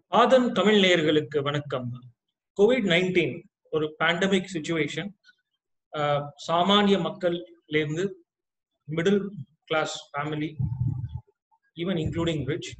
ஆதன் தமிழ் நேயர்களுக்கு வணக்கம் COVID nineteen ஒரு பேண்டமிக் சுச்சுவேஷன் சாமானிய மக்கள்லேருந்து middle class family even including rich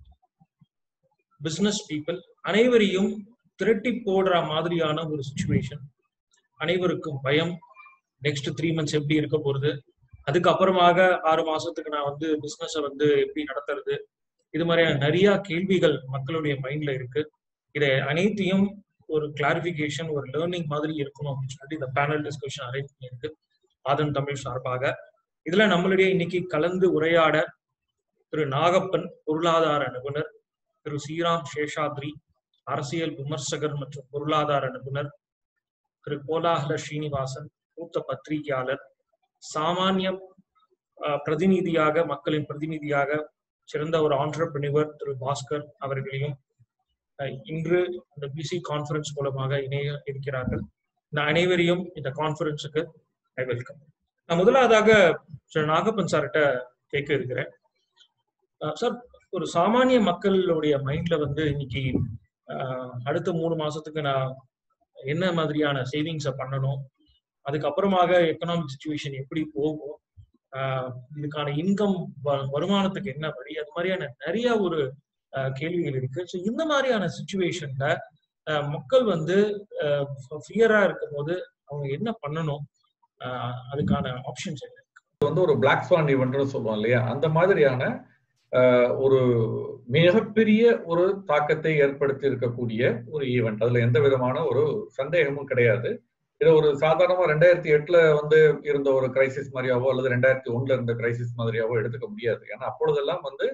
business people அனைவரையும் திரட்டி போடுற மாதிரியான ஒரு சுச்சுவேஷன் அனைவருக்கும் பயம் நெக்ஸ்ட் த்ரீ மந்த்ஸ் எப்படி இருக்க போறது அதுக்கப்புறமாக ஆறு மாசத்துக்கு நான் வந்து பிசினஸை வந்து எப்படி நடத்துறது இது மாதிரியான நிறைய கேள்விகள் மக்களுடைய மைண்ட்ல இருக்கு இதை அனைத்தையும் ஒரு கிளாரிபிகேஷன் ஒரு லேர்னிங் மாதிரி இருக்கணும் அப்படின்னு சொல்லிட்டு இந்த பேனல் டிஸ்கஷன் அரேஞ்ச் பண்ணியிருக்கு ஆதன் தமிழ் சார்பாக இதுல நம்மளுடைய இன்னைக்கு கலந்து உரையாட திரு நாகப்பன் பொருளாதார நிபுணர் திரு ஸ்ரீராம் சேஷாத்ரி அரசியல் விமர்சகர் மற்றும் பொருளாதார நிபுணர் திரு கோலாஹல ஸ்ரீனிவாசன் மூத்த பத்திரிகையாளர் சாமானிய பிரதிநிதியாக மக்களின் பிரதிநிதியாக சிறந்த ஒரு ஆண்டர்பிரினிவர் திரு பாஸ்கர் அவர்களையும் இன்று இந்த பிசி கான்பரன்ஸ் மூலமாக இணைய இருக்கிறார்கள் இந்த அனைவரையும் இந்த கான்பரன்ஸுக்கு ஐ வெல்கம் நான் முதலாவதாக திரு நாகப்பன் சார்கிட்ட கேட்க இருக்கிறேன் சார் ஒரு சாமானிய மக்களுடைய மைண்ட்ல வந்து இன்னைக்கு அடுத்த மூணு மாசத்துக்கு நான் என்ன மாதிரியான சேவிங்ஸை பண்ணணும் அதுக்கப்புறமாக எக்கனாமிக் சுச்சுவேஷன் எப்படி போகும் இதுக்கான இன்கம் வருமானத்துக்கு என்ன வழி அது மாதிரியான நிறைய ஒரு கேள்விகள் இருக்கு ஸோ இந்த மாதிரியான சுச்சுவேஷன்ல மக்கள் வந்து ஃபியரா இருக்கும் போது அவங்க என்ன பண்ணணும் அதுக்கான ஆப்ஷன்ஸ் என்ன இது வந்து ஒரு பிளாக் ஸ்வான் ஈவெண்ட்னு சொல்லுவோம் இல்லையா அந்த மாதிரியான ஒரு மிகப்பெரிய ஒரு தாக்கத்தை ஏற்படுத்தி இருக்கக்கூடிய ஒரு ஈவெண்ட் அதுல எந்த விதமான ஒரு சந்தேகமும் கிடையாது இது ஒரு சாதாரணமா ரெண்டாயிரத்தி எட்டுல வந்து இருந்த ஒரு கிரைசிஸ் மாதிரியாவோ அல்லது ரெண்டாயிரத்தி ஒண்ணுல இருந்த கிரைசிஸ் மாதிரியாவோ எடுத்துக்க முடியாது ஏன்னா அப்பொழுதெல்லாம் வந்து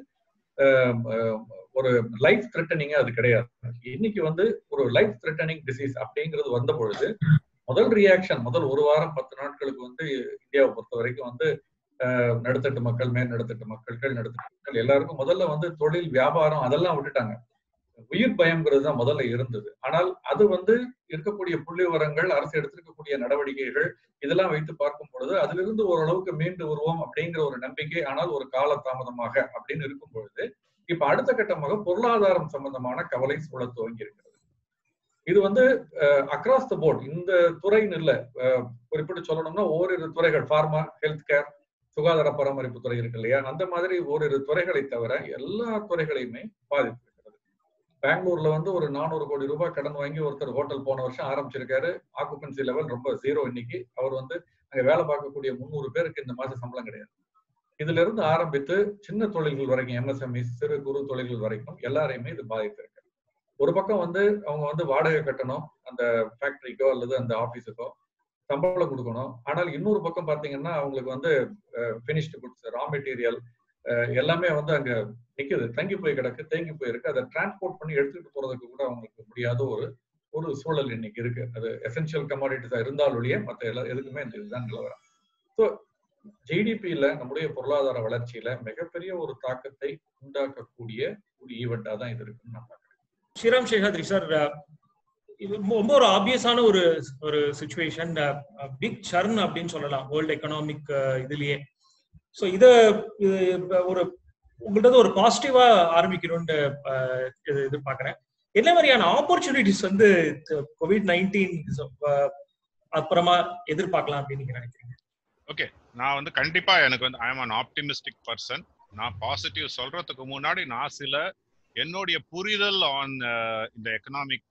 ஒரு லைஃப் த்ரெட்டனிங்க அது கிடையாது இன்னைக்கு வந்து ஒரு லைஃப் த்ரெட்டனிங் டிசீஸ் அப்படிங்கிறது வந்த பொழுது முதல் ரியாக்ஷன் முதல் ஒரு வாரம் பத்து நாட்களுக்கு வந்து இந்தியாவை பொறுத்த வரைக்கும் வந்து நடுத்தட்டு மக்கள் மேல் நடுத்தட்டு மக்கள் நடுத்தட்டு மக்கள் எல்லாருக்கும் முதல்ல வந்து தொழில் வியாபாரம் அதெல்லாம் விட்டுட்டாங்க உயிர் பயம்ங்கிறது தான் முதல்ல இருந்தது ஆனால் அது வந்து இருக்கக்கூடிய புள்ளி விவரங்கள் அரசு எடுத்திருக்கக்கூடிய நடவடிக்கைகள் இதெல்லாம் வைத்து பார்க்கும் பொழுது அதிலிருந்து ஓரளவுக்கு மீண்டு வருவோம் அப்படிங்கிற ஒரு நம்பிக்கை ஆனால் ஒரு கால தாமதமாக அப்படின்னு இருக்கும் பொழுது இப்ப அடுத்த கட்டமாக பொருளாதாரம் சம்பந்தமான கவலை சூழ துவங்கி இருக்கிறது இது வந்து அக்ராஸ் த போர்ட் இந்த துறைன்னு இல்லை குறிப்பிட்டு சொல்லணும்னா ஓரிரு துறைகள் ஃபார்மா ஹெல்த் கேர் சுகாதார பராமரிப்பு துறை இருக்கு இல்லையா அந்த மாதிரி ஓரிரு துறைகளை தவிர எல்லா துறைகளையுமே பாதிப்பு பெங்களூர்ல வந்து ஒரு நானூறு கோடி ரூபாய் கடன் வாங்கி ஒருத்தர் ஹோட்டல் போன வருஷம் ஆரம்பிச்சிருக்காரு ஆக்குபன்சி லெவல் ரொம்ப ஜீரோ இன்னைக்கு அவர் வந்து அங்க வேலை பார்க்கக்கூடிய முந்நூறு பேருக்கு இந்த மாசம் சம்பளம் கிடையாது இதுல இருந்து ஆரம்பித்து சின்ன தொழில்கள் வரைக்கும் எம்எஸ்எம்இ சிறு குறு தொழில்கள் வரைக்கும் எல்லாரையுமே இது பாதித்திருக்கு ஒரு பக்கம் வந்து அவங்க வந்து வாடகை கட்டணும் அந்த ஃபேக்டரிக்கோ அல்லது அந்த ஆபீஸுக்கோ சம்பளம் கொடுக்கணும் ஆனால் இன்னொரு பக்கம் பாத்தீங்கன்னா அவங்களுக்கு வந்து பினிஷ்டு குட்ஸ் ரா மெட்டீரியல் எல்லாமே வந்து அங்க நிக்குது தங்கி போய் கிடக்கு தேங்கி போயிருக்கு அதை டிரான்ஸ்போர்ட் பண்ணி எடுத்துட்டு போறதுக்கு கூட அவங்களுக்கு முடியாத ஒரு ஒரு சூழல் இன்னைக்கு இருக்கு அது எசென்சியல் கமாடிட்டிஸா இருந்தால் ஒழிய மற்ற எல்லா எதுக்குமே இந்த இதுதான் நிலவரம் ஸோ ஜிடிபியில நம்முடைய பொருளாதார வளர்ச்சியில மிகப்பெரிய ஒரு தாக்கத்தை உண்டாக்கக்கூடிய ஒரு ஈவெண்டா தான் இது இருக்குன்னு நான் பாக்குறேன் ஸ்ரீராம் சேஷாத்ரி சார் இது ரொம்ப ஒரு ஆப்வியஸான ஒரு ஒரு சுச்சுவேஷன் பிக் சர்ன் அப்படின்னு சொல்லலாம் வேர்ல்டு எக்கனாமிக் இதுலயே ஸோ இத ஒரு உங்கள்கிட்ட ஒரு பாசிட்டிவா ஆரம்பிக்கணும்னு எதிர்பார்க்கிறேன் என்ன மாதிரியான ஆப்பர்ச்சுனிட்டிஸ் வந்து கோவிட் நைன்டீன் அப்புறமா எதிர்பார்க்கலாம் அப்படின்னு நீங்க நினைக்கிறீங்க ஓகே நான் வந்து கண்டிப்பா எனக்கு வந்து I am an optimistic person நான் பாசிட்டிவ் சொல்றதுக்கு முன்னாடி நான் சில என்னுடைய புரிதல் ஆன் இந்த எக்கனாமிக்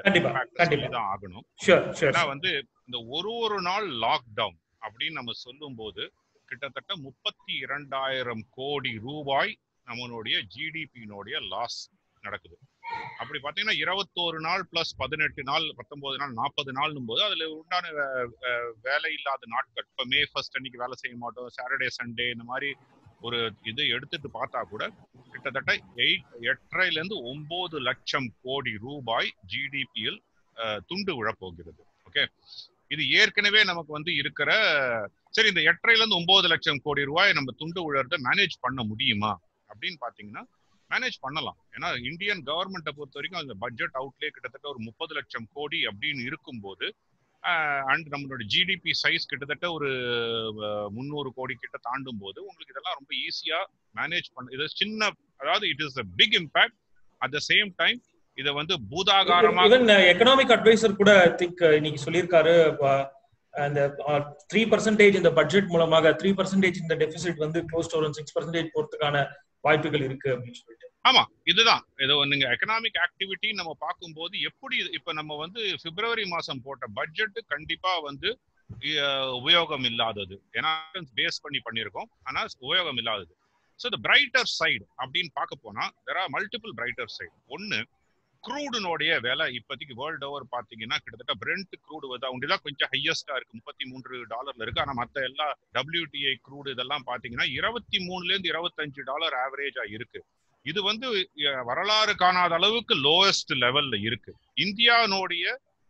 தான் ஆகணும் ஏன்னா வந்து இந்த ஒரு ஒரு நாள் லாக்டவுன் அப்படின்னு நம்ம சொல்லும் போது கிட்டத்தட்ட முப்பத்தி இரண்டாயிரம் கோடி ரூபாய் நம்மளுடைய ஜிடிபியினுடைய லாஸ் நடக்குது அப்படி பார்த்தீங்கன்னா இருபத்தோரு நாள் பிளஸ் பதினெட்டு நாள் பத்தொன்பது நாள் நாற்பது நாள்னும் போது அதுல உண்டான வேலை இல்லாத நாட்கள் இப்போ மே ஃபர்ஸ்ட் அன்னைக்கு வேலை செய்ய மாட்டோம் சாட்டர்டே சண்டே இந்த மாதிரி ஒரு இது எடுத்துட்டு பார்த்தா கூட கிட்டத்தட்ட எயிட் எட்டரைல இருந்து ஒன்பது லட்சம் கோடி ரூபாய் ஜிடிபியில் துண்டு விழப்போகிறது ஓகே இது ஏற்கனவே நமக்கு வந்து இருக்கிற சரி இந்த எட்டரைல இருந்து ஒன்பது லட்சம் கோடி ரூபாய் நம்ம துண்டு விழறத மேனேஜ் பண்ண முடியுமா அப்படின்னு பாத்தீங்கன்னா மேனேஜ் பண்ணலாம் ஏன்னா இந்தியன் கவர்மெண்ட்டை பொறுத்த வரைக்கும் அந்த பட்ஜெட் அவுட்லே கிட்டத்தட்ட ஒரு முப்பது லட்சம் கோடி அப்படின்னு இருக்கும்போது அண்ட் நம்மளோட ஜிடிபி சைஸ் கிட்டத்தட்ட ஒரு முந்நூறு கோடி கிட்ட தாண்டும் போது உங்களுக்கு இதெல்லாம் ரொம்ப ஈஸியா மேனேஜ் பண்ண இது சின்ன அதாவது it is a big impact at the same time இத வந்து பூதாகாரமா ஈவன் எக்கனாமிக் அட்வைசர் கூட திங்க் இன்னைக்கு சொல்லியிருக்காரு அந்த த்ரீ பர்சன்டேஜ் இந்த பட்ஜெட் மூலமாக த்ரீ பர்சன்டேஜ் இந்த டெபிசிட் வந்து க்ளோஸ் டு ஒரு சிக்ஸ் பர்சன்டேஜ் போறதுக்கான வாய்ப்புகள் இருக்கு அப்படின்னு சொல்லிட்டு ஆமா இதுதான் இது நீங்க எக்கனாமிக் ஆக்டிவிட்டி நம்ம பார்க்கும்போது எப்படி இப்ப நம்ம வந்து பிப்ரவரி மாசம் போட்ட பட்ஜெட் கண்டிப்பா வந்து உபயோகம் இல்லாதது ஏன்னா பேஸ் பண்ணி பண்ணியிருக்கோம் ஆனா உபயோகம் இல்லாதது ஸோ த பிரைட்டர் சைடு அப்படின்னு பார்க்க போனா there are multiple brighter side ஒன்னு க்ரூடுனுடைய விலை இப்போதைக்கு வேர்ல்டு ஓவர் பார்த்தீங்கன்னா கிட்டத்தட்ட பிரெண்ட் க்ரூடு வந்து அவங்க தான் கொஞ்சம் ஹையஸ்டா இருக்கு முப்பத்தி மூன்று டாலர்ல இருக்கு ஆனால் மற்ற எல்லா டபிள்யூடிஐ க்ரூடு இதெல்லாம் பார்த்தீங்கன்னா இருபத்தி மூணுலேருந்து இருபத்தஞ்சு டாலர் ஆவரேஜா இருக்கு இது வந்து வரலாறு காணாத அளவுக்கு லோவஸ்ட் லெவல்ல இருக்கு இந்தியானுடைய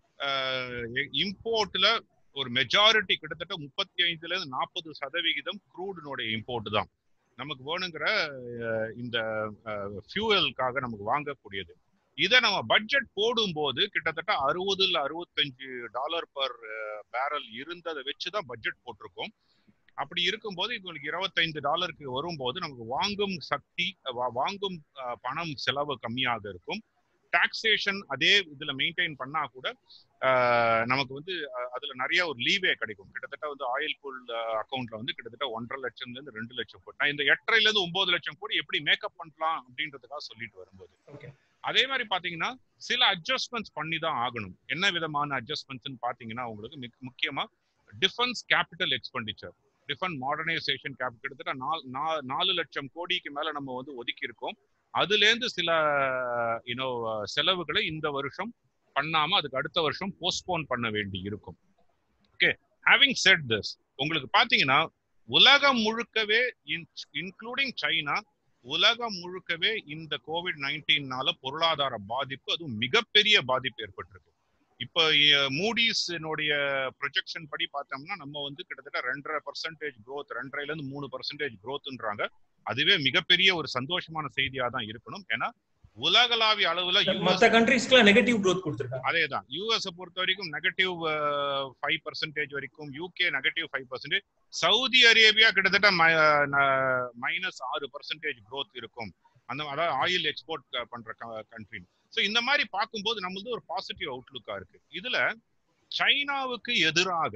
இம்போர்ட்ல ஒரு மெஜாரிட்டி கிட்டத்தட்ட முப்பத்தி ஐந்துல இருந்து நாற்பது சதவிகிதம் க்ரூடுனுடைய இம்போர்ட் தான் நமக்கு வேணுங்கிற இந்த ஃபியூவலுக்காக நமக்கு வாங்கக்கூடியது இதை நம்ம பட்ஜெட் போடும்போது கிட்டத்தட்ட அறுபதுல அறுபத்தஞ்சு டாலர் பர் பேரல் இருந்ததை வச்சுதான் பட்ஜெட் போட்டிருக்கோம் அப்படி இருக்கும்போது இவங்களுக்கு இருபத்தைந்து டாலருக்கு வரும்போது நமக்கு வாங்கும் சக்தி வாங்கும் பணம் செலவு கம்மியாக இருக்கும் டாக்ஸேஷன் அதே இதுல மெயின்டைன் பண்ணா கூட நமக்கு வந்து அதுல நிறைய ஒரு லீவே கிடைக்கும் கிட்டத்தட்ட வந்து ஆயில் பூல் அக்கௌண்ட்ல வந்து கிட்டத்தட்ட ஒன்றரை லட்சம்ல இருந்து ரெண்டு லட்சம் கோடி நான் இந்த எட்டரைல இருந்து ஒன்பது லட்சம் கோடி எப்படி மேக்கப் பண்ணலாம் அப்படின்றதுக்காக சொல்லிட்டு வரும்போது அதே மாதிரி பாத்தீங்கன்னா சில அட்ஜஸ்ட்மெண்ட்ஸ் பண்ணி தான் ஆகணும் என்ன விதமான அட்ஜஸ்ட்மெண்ட்ஸ் பாத்தீங்கன்னா உங்களுக்கு முக்கியமா defence capital expenditure defence modernisation cap கிட்டத்தட்ட நாலு லட்சம் கோடிக்கு மேல நம்ம வந்து ஒதுக்கி இருக்கோம் அதுலேருந்து சில யூனோ செலவுகளை இந்த வருஷம் பண்ணாம அதுக்கு அடுத்த வருஷம் போஸ்ட்போன் பண்ண வேண்டி இருக்கும் ஓகே ஹேவிங் செட் திஸ் உங்களுக்கு பாத்தீங்கன்னா உலகம் முழுக்கவே இன்க்ளூடிங் சைனா உலகம் முழுக்கவே இந்த கோவிட் நைன்டீன்னால பொருளாதார பாதிப்பு அதுவும் மிகப்பெரிய பாதிப்பு ஏற்பட்டிருக்கு இப்போ மூடிஸினுடைய ப்ரொஜெக்ஷன் படி பார்த்தோம்னா நம்ம வந்து கிட்டத்தட்ட ரெண்டரை பர்சன்டேஜ் க்ரோத் ரெண்டரைல இருந்து மூணு பர்சன்டேஜ் க்ரோத்ன்றாங்க அதுவே மிகப்பெரிய ஒரு சந்தோஷமான செய்தியா தான் இருக்கணும் ஏன்னா உலகளாவிய அளவுல மற்ற கண்ட்ரீஸ்க்கு நெகட்டிவ் க்ரோத் கொடுத்துருக்காங்க அதே தான் யூஎஸ் பொறுத்த வரைக்கும் நெகட்டிவ் ஃபைவ் பர்சன்டேஜ் வரைக்கும் UK negative five percentage Saudi Arabia கிட்டத்தட்ட மைனஸ் ஆறு பர்சன்டேஜ் க்ரோத் இருக்கும் அந்த அதாவது ஆயில் எக்ஸ்போர்ட் பண்ற கண்ட்ரி ஸோ இந்த மாதிரி பார்க்கும்போது நம்மளது ஒரு பாசிட்டிவ் அவுட்லுக்கா இருக்கு இதுல சைனாவுக்கு எதிராக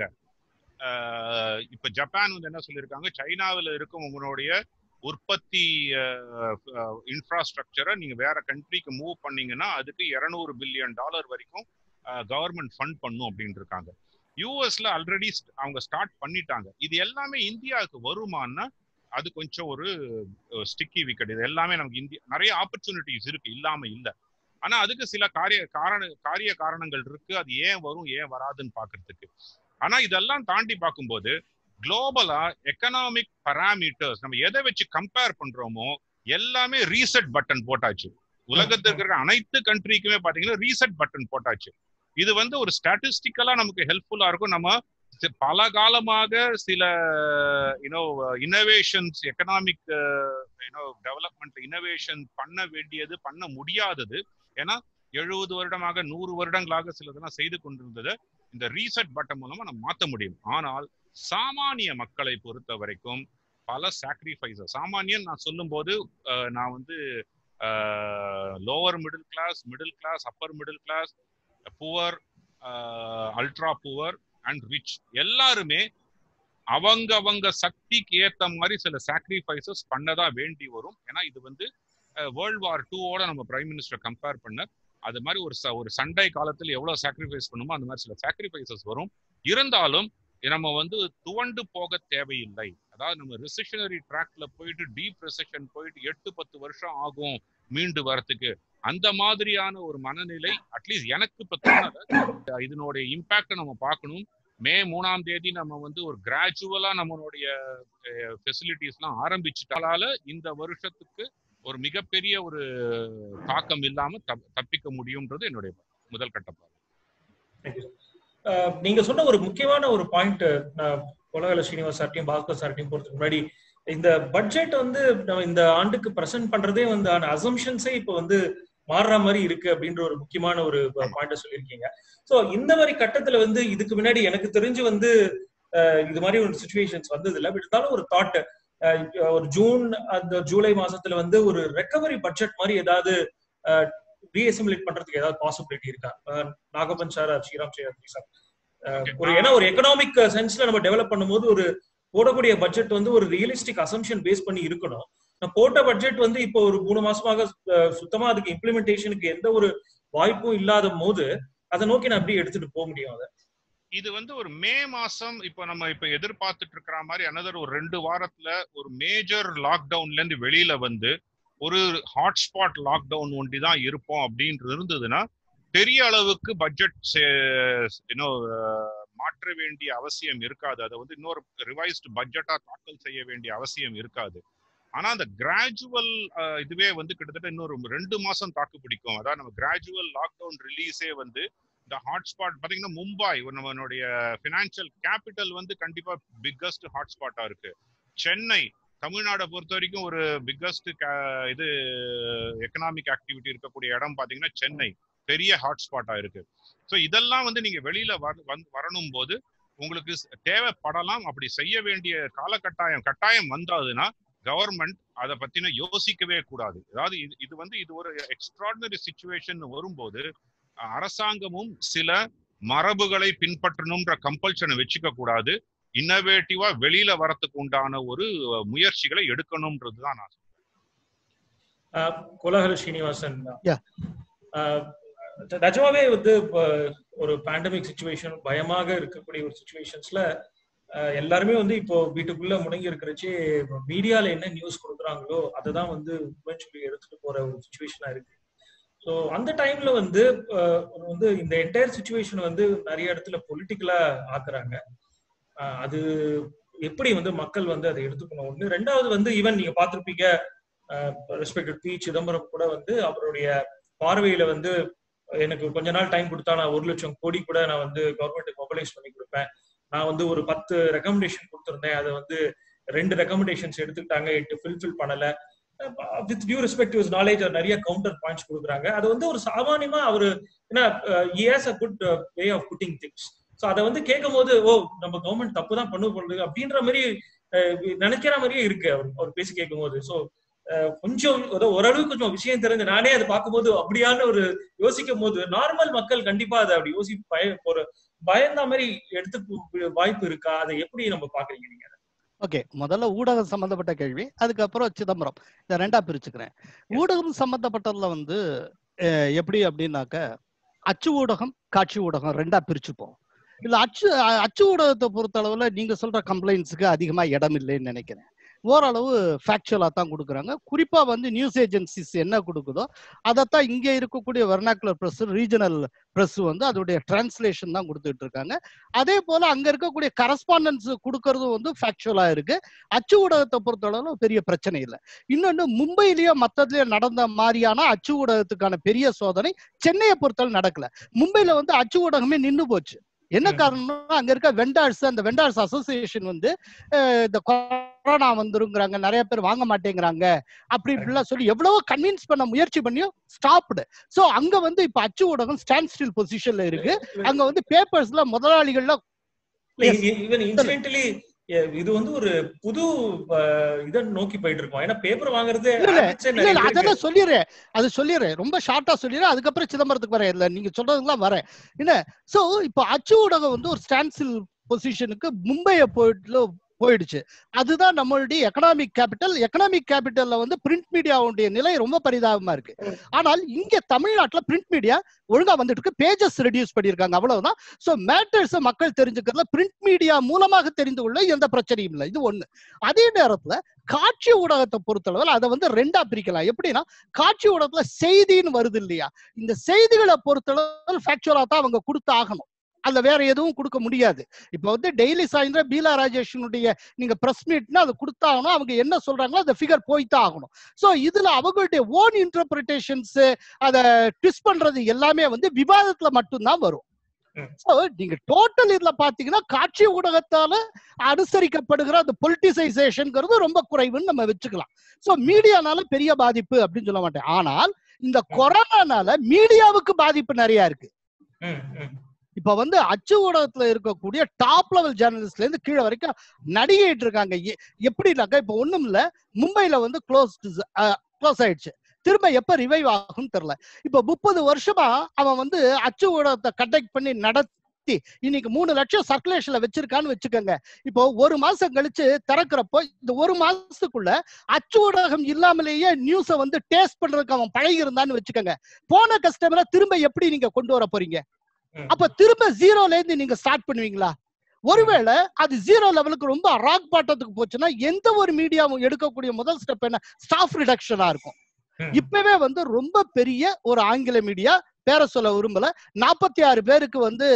இப்ப ஜப்பான் வந்து என்ன சொல்லியிருக்காங்க சைனாவில் இருக்கும் உங்களுடைய உற்பத்தி இன்ஃப்ராஸ்ட்ரக்சரை நீங்க வேற கண்ட்ரிக்கு மூவ் பண்ணீங்கன்னா அதுக்கு இருநூறு பில்லியன் டாலர் வரைக்கும் கவர்மெண்ட் ஃபண்ட் பண்ணும் அப்படின்னு இருக்காங்க யூஎஸ்ல ஆல்ரெடி அவங்க ஸ்டார்ட் பண்ணிட்டாங்க இது எல்லாமே இந்தியாவுக்கு வருமானா அது கொஞ்சம் ஒரு ஸ்டிக்கி விக்கெட் இது எல்லாமே நமக்கு இந்தியா நிறைய ஆப்பர்ச்சுனிட்டிஸ் இருக்கு இல்லாம இல்லை ஆனா அதுக்கு சில காரிய காரண காரிய காரணங்கள் இருக்கு அது ஏன் வரும் ஏன் வராதுன்னு பாக்குறதுக்கு ஆனா இதெல்லாம் தாண்டி பார்க்கும்போது குளோபலா எக்கனாமிக் பராமீட்டர்ஸ் நம்ம எதை வச்சு கம்பேர் பண்றோமோ எல்லாமே ரீசெட் பட்டன் போட்டாச்சு உலகத்தில் இருக்கிற அனைத்து கண்ட்ரிக்குமே பாத்தீங்கன்னா ரீசெட் பட்டன் போட்டாச்சு இது வந்து ஒரு ஸ்டாட்டிஸ்டிக்கலா நமக்கு ஹெல்ப்ஃபுல்லா இருக்கும் நம்ம பல காலமாக சில you know innovations economic you know development innovation பண்ண வேண்டியது பண்ண முடியாதது ஏன்னா எழுபது வருடமாக நூறு வருடங்களாக சிலதெல்லாம் செய்து கொண்டிருந்தது இந்த ரீசெட் பட்டன் மூலமா நம்ம மாற்ற முடியும் ஆனால் சாமானிய மக்களை பொறுத்த வரைக்கும் பல சாக்ரிஃபைசஸ் சாமானியன் நான் சொல்லும் போது நான் வந்து lower middle class middle class upper middle class poor ultra poor and rich எல்லாருமே அவங்க அவங்க சக்திக்கு ஏத்த மாதிரி சில சாக்ரிஃபைசஸ் பண்ணதான் வேண்டி வரும் ஏன்னா இது வந்து வேர்ல்ட் வார் டூவோட நம்ம பிரைம் மினிஸ்டர் கம்பேர் பண்ண அது மாதிரி ஒரு ஒரு சண்டை காலத்தில் எவ்வளவு சாக்ரிஃபைஸ் பண்ணுமோ அந்த மாதிரி சில சாக்ரிஃபைசஸ் வரும் இருந்தாலும் நம்ம வந்து துவண்டு போக தேவையில்லை அதாவது நம்ம ரிசெஷனரி ட்ராக்ல போயிட்டு டீப் ரிசெஷன் போயிட்டு எட்டு பத்து வருஷம் ஆகும் மீண்டு வரத்துக்கு அந்த மாதிரியான ஒரு மனநிலை அட்லீஸ்ட் எனக்கு இப்ப தோணல இதனுடைய இம்பாக்ட நம்ம பார்க்கணும் மே மூணாம் தேதி நம்ம வந்து ஒரு கிராஜுவலா நம்மளுடைய ஃபெசிலிட்டிஸ் எல்லாம் ஆரம்பிச்சுட்டால இந்த வருஷத்துக்கு ஒரு மிகப்பெரிய ஒரு தாக்கம் இல்லாம தப்பிக்க முடியும்ன்றது என்னுடைய முதல் கட்ட நீங்க சொன்ன ஒரு முக்கியமான ஒரு பாயிண்ட் உலகல ஸ்ரீனிவாஸ் சார்ட்டையும் பாஸ்கர் சார்ட்டையும் போறதுக்கு முன்னாடி இந்த பட்ஜெட் வந்து நம்ம இந்த ஆண்டுக்கு பிரசன்ட் பண்றதே வந்து அந்த அசம்ஷன்ஸே இப்ப வந்து மாறுற மாதிரி இருக்கு அப்படின்ற ஒரு முக்கியமான ஒரு பாயிண்ட சொல்லியிருக்கீங்க சோ இந்த மாதிரி கட்டத்துல வந்து இதுக்கு முன்னாடி எனக்கு தெரிஞ்சு வந்து இது மாதிரி ஒரு சுச்சுவேஷன்ஸ் வந்தது இல்லை பட் இருந்தாலும் ஒரு தாட் ஒரு ஜூன் அந்த ஜூலை மாசத்துல வந்து ஒரு ரெக்கவரி பட்ஜெட் மாதிரி ஏதாவது ரீஅசம்பிளேட் பண்றதுக்கு ஏதாவது பாசிபிலிட்டி இருக்கா நாகப்பன் சார் ஸ்ரீராம் சேரத்ரி சார் ஒரு ஏன்னா ஒரு எக்கனாமிக் சென்ஸ்ல நம்ம டெவலப் பண்ணும்போது ஒரு போடக்கூடிய பட்ஜெட் வந்து ஒரு ரியலிஸ்டிக் அசம்ஷன் பேஸ் பண்ணி இருக்கணும் நான் போட்ட பட்ஜெட் வந்து இப்போ ஒரு மூணு மாசமாக சுத்தமா அதுக்கு இம்ப்ளிமெண்டேஷனுக்கு எந்த ஒரு வாய்ப்பும் இல்லாத போது அதை நோக்கி நான் எப்படி எடுத்துட்டு போக முடியும் அதை இது வந்து ஒரு மே மாசம் இப்போ நம்ம இப்ப எதிர்பார்த்துட்டு இருக்கிற மாதிரி அனதர் ஒரு ரெண்டு வாரத்துல ஒரு மேஜர் லாக்டவுன்ல இருந்து வெளியில வந்து ஒரு ஹாட்ஸ்பாட் லாக்டவுன் ஒண்டி தான் இருப்போம் அப்படின்றது இருந்ததுன்னா பெரிய அளவுக்கு பட்ஜெட் இன்னும் மாற்ற வேண்டிய அவசியம் இருக்காது அதை வந்து இன்னொரு ரிவைஸ்டு பட்ஜெட்டா தாக்கல் செய்ய வேண்டிய அவசியம் இருக்காது ஆனா அந்த கிராஜுவல் இதுவே வந்து கிட்டத்தட்ட இன்னொரு ரெண்டு மாசம் தாக்கு பிடிக்கும் அதாவது நம்ம கிராஜுவல் லாக்டவுன் ரிலீஸே வந்து இந்த ஹாட்ஸ்பாட் பாத்தீங்கன்னா மும்பை நம்மளுடைய பினான்சியல் கேபிட்டல் வந்து கண்டிப்பா பிக்கஸ்ட் ஹாட்ஸ்பாட்டா இருக்கு சென்னை தமிழ்நாடை பொறுத்த வரைக்கும் ஒரு பிக்கஸ்ட் இது எக்கனாமிக் ஆக்டிவிட்டி இருக்கக்கூடிய இடம் பாத்தீங்கன்னா சென்னை பெரிய ஹாட்ஸ்பாட்டா இருக்கு ஸோ இதெல்லாம் வந்து நீங்க வெளியில வரணும் போது உங்களுக்கு தேவைப்படலாம் அப்படி செய்ய வேண்டிய காலகட்டாயம் கட்டாயம் வந்தாதுன்னா கவர்மெண்ட் அதை பத்தின யோசிக்கவே கூடாது அதாவது இது இது வந்து இது ஒரு எக்ஸ்ட்ராடினரி சுச்சுவேஷன் வரும்போது அரசாங்கமும் சில மரபுகளை பின்பற்றணும்ன்ற கம்பல்ஷனை வச்சுக்க கூடாது இன்னோவேட்டிவா வெளியில வரத்துக்கு உண்டான ஒரு முயற்சிகளை எடுக்கணும்ன்றது தான் நான் கோலாகல ஸ்ரீனிவாசன் நிஜமாவே வந்து ஒரு பேண்டமிக் சுச்சுவேஷன் பயமாக இருக்கக்கூடிய ஒரு சுச்சுவேஷன்ஸ்ல எல்லாருமே வந்து இப்போ வீட்டுக்குள்ள முடங்கி இருக்கிறச்சு மீடியால என்ன நியூஸ் கொடுக்குறாங்களோ அதை தான் வந்து சொல்லி எடுத்துட்டு போற ஒரு சுச்சுவேஷனா இருக்கு ஸோ அந்த டைம்ல வந்து வந்து இந்த என்டையர் சுச்சுவேஷன் வந்து நிறைய இடத்துல பொலிட்டிக்கலா ஆக்குறாங்க அது எப்படி வந்து மக்கள் வந்து அதை எடுத்துக்கணும் ஒண்ணு ரெண்டாவது வந்து ஈவன் நீங்க பார்த்துருப்பீங்க ரெஸ்பெக்டட் பி சிதம்பரம் கூட வந்து அவருடைய பார்வையில வந்து எனக்கு கொஞ்ச நாள் டைம் கொடுத்தா நான் ஒரு லட்சம் கோடி கூட நான் வந்து கவர்மெண்ட்டுக்கு மொபைலைஸ் பண்ணி கொடுப்பேன் நான் வந்து ஒரு பத்து ரெக்கமெண்டேஷன் கொடுத்துருந்தேன் அதை வந்து ரெண்டு ரெக்கமெண்டேஷன்ஸ் எடுத்துக்கிட்டாங்க எட்டு ஃபில்ஃபில் பண்ணல வித் டியூ ரெஸ்பெக்டிவ் நாலேஜ் நிறைய கவுண்டர் பாயிண்ட்ஸ் கொடுக்குறாங்க அது வந்து ஒரு சாமானியமா அவரு ஏன்னா years a good way of putting things so அதை வந்து கேட்கும் போது ஓ நம்ம கவர்மெண்ட் தப்பு தான் பண்ணு பண்ணுது அப்படின்ற மாதிரி நினைக்கிற மாதிரியே இருக்கு அவர் அவர் பேசி கேட்கும் போது ஸோ கொஞ்சம் ஓரளவுக்கு கொஞ்சம் விஷயம் தெரிஞ்சு நானே அதை பார்க்கும்போது அப்படியான ஒரு யோசிக்கும் போது நார்மல் மக்கள் கண்டிப்பா அதை அப்படி யோசி பய ஒரு பயந்த மாதிரி எடுத்து வாய்ப்பு இருக்கா அதை எப்படி நம்ம பாக்குறீங்க நீங்க ஓகே முதல்ல ஊடகம் சம்பந்தப்பட்ட கேள்வி அதுக்கப்புறம் சிதம்பரம் இதை ரெண்டா பிரிச்சுக்கிறேன் ஊடகம் சம்பந்தப்பட்டதுல வந்து எப்படி அப்படின்னாக்க அச்சு ஊடகம் காட்சி ஊடகம் ரெண்டா பிரிச்சுப்போம் இல்ல அச்சு அச்சு ஊடகத்தை பொறுத்த அளவுல நீங்க சொல்ற கம்ப்ளைண்ட்ஸுக்கு அதிகமா இடம் இல்லைன்னு நினைக்கிறேன் ஓரளவு ஃபேக்சுவலா தான் கொடுக்குறாங்க குறிப்பா வந்து நியூஸ் ஏஜென்சிஸ் என்ன கொடுக்குதோ அதைத்தான் இங்க இருக்கக்கூடிய வெர்னாக்குலர் ப்ரெஸ் ரீஜனல் ப்ரெஸ் வந்து அதோடைய டிரான்ஸ்லேஷன் தான் கொடுத்துட்டு இருக்காங்க அதே போல அங்க இருக்கக்கூடிய கரஸ்பாண்டன்ஸ் கொடுக்கறதும் வந்து ஃபேக்சுவலா இருக்கு அச்சு ஊடகத்தை பொறுத்தளவு பெரிய பிரச்சனை இல்லை இன்னொன்னு மும்பையிலயோ மத்ததுலயோ நடந்த மாதிரியான அச்சு ஊடகத்துக்கான பெரிய சோதனை சென்னையை பொறுத்தளவு நடக்கல மும்பையில வந்து அச்சு ஊடகமே நின்று போச்சு என்ன காரணம்னா அங்க இருக்க வெண்டார்ஸ் அந்த வெண்டார்ஸ் அசோசியேஷன் வந்து இந்த கொரோனா வந்துருங்கிறாங்க நிறைய பேர் வாங்க மாட்டேங்கிறாங்க அப்படி இப்படிலாம் சொல்லி எவ்வளவோ கன்வின்ஸ் பண்ண முயற்சி பண்ணியும் ஸ்டாப்டு சோ அங்க வந்து இப்ப அச்சு ஊடகம் ஸ்டாண்ட் ஸ்டில் பொசிஷன்ல இருக்கு அங்க வந்து பேப்பர்ஸ்ல முதலாளிகள்ல இது வந்து ஒரு புது இதை நோக்கி போயிட்டு இருக்கோம் ஏன்னா பேப்பர் வாங்குறது அதெல்லாம் சொல்லிடுறேன் அது சொல்லிடுறேன் ரொம்ப ஷார்ட்டா சொல்லிடுறேன் அதுக்கப்புறம் சிதம்பரத்துக்கு வரேன் இல்ல நீங்க சொல்றதுலாம் வரேன் என்ன சோ இப்போ அச்சு ஊடகம் வந்து ஒரு ஸ்டான்சில் பொசிஷனுக்கு மும்பையை போயிட்டு போயிடுச்சு அதுதான் நம்மளுடைய எக்கனாமிக் கேபிட்டல் எக்கனாமிக் கேபிட்டல்ல வந்து பிரிண்ட் மீடியாவுடைய நிலை ரொம்ப பரிதாபமா இருக்கு ஆனால் இங்க தமிழ்நாட்டுல பிரிண்ட் மீடியா ஒழுங்கா வந்துட்டு இருக்கு பேஜஸ் ரெடியூஸ் பண்ணிருக்காங்க அவ்வளவுதான் சோ மேட்டர்ஸ் மக்கள் தெரிஞ்சுக்கிறதுல பிரிண்ட் மீடியா மூலமாக தெரிந்து கொள்ள எந்த பிரச்சனையும் இல்லை இது ஒண்ணு அதே நேரத்துல காட்சி ஊடகத்தை பொறுத்தளவில் அதை வந்து ரெண்டா பிரிக்கலாம் எப்படின்னா காட்சி ஊடகத்துல செய்தின்னு வருது இல்லையா இந்த செய்திகளை பொறுத்தளவு ஃபேக்சுவலா தான் அவங்க கொடுத்து ஆகணும் அதுல வேற எதுவும் கொடுக்க முடியாது இப்ப வந்து டெய்லி சாயந்தரம் பீலா ராஜேஷனுடைய நீங்க பிரஸ் மீட்னா அது கொடுத்தாகணும் அவங்க என்ன சொல்றாங்களோ அந்த ஃபிகர் போய்த்தான் ஆகணும் சோ இதுல அவங்களுடைய ஓன் இன்டர்பிரிட்டேஷன்ஸ் அதை ட்விஸ்ட் பண்றது எல்லாமே வந்து விவாதத்துல மட்டும்தான் வரும் நீங்க டோட்டல் இதுல பாத்தீங்கன்னா காட்சி ஊடகத்தால அனுசரிக்கப்படுகிற அந்த பொலிட்டிசைசேஷன்ங்கிறது ரொம்ப குறைவுன்னு நம்ம வச்சுக்கலாம் சோ மீடியானால பெரிய பாதிப்பு அப்படின்னு சொல்ல மாட்டேன் ஆனால் இந்த கொரோனானால மீடியாவுக்கு பாதிப்பு நிறைய இருக்கு இப்ப வந்து அச்சு ஊடகத்துல இருக்கக்கூடிய டாப் லெவல் ஜேர்னலிஸ்ட்ல இருந்து கீழே வரைக்கும் நடிகிட்டு இருக்காங்க எப்படின்னாக்கா இப்ப ஒண்ணும் இல்ல மும்பைல வந்து க்ளோஸ் க்ளோஸ் ஆயிடுச்சு திரும்ப எப்ப ரிவைவ் ஆகும் தெரியல இப்ப முப்பது வருஷமா அவன் வந்து அச்சு ஊடகத்தை கண்டக்ட் பண்ணி நடத்தி இன்னைக்கு மூணு லட்சம் சர்க்குலேஷன்ல வச்சிருக்கான்னு வச்சுக்கோங்க இப்போ ஒரு மாசம் கழிச்சு திறக்கிறப்போ இந்த ஒரு மாசத்துக்குள்ள அச்சு ஊடகம் இல்லாமலேயே நியூஸை வந்து டேஸ்ட் பண்றதுக்கு அவன் பழகி இருந்தான்னு வச்சுக்கோங்க போன கஸ்டமரை திரும்ப எப்படி நீங்க கொண்டு வர போறீங்க அப்ப திரும்ப ஜீரோல இருந்து நீங்க ஸ்டார்ட் பண்ணுவீங்களா ஒருவேளை அது ஜீரோ லெவலுக்கு ரொம்ப ராக் பாட்டத்துக்கு போச்சுன்னா எந்த ஒரு மீடியாவும் எடுக்கக்கூடிய முதல் ஸ்டெப் என்ன ஸ்டாஃப் ரிடக்ஷனா இருக்கும் இப்பவே வந்து ரொம்ப பெரிய ஒரு ஆங்கில மீடியா பேர சொல்ல விரும்பல நாற்பத்தி ஆறு பேருக்கு வந்து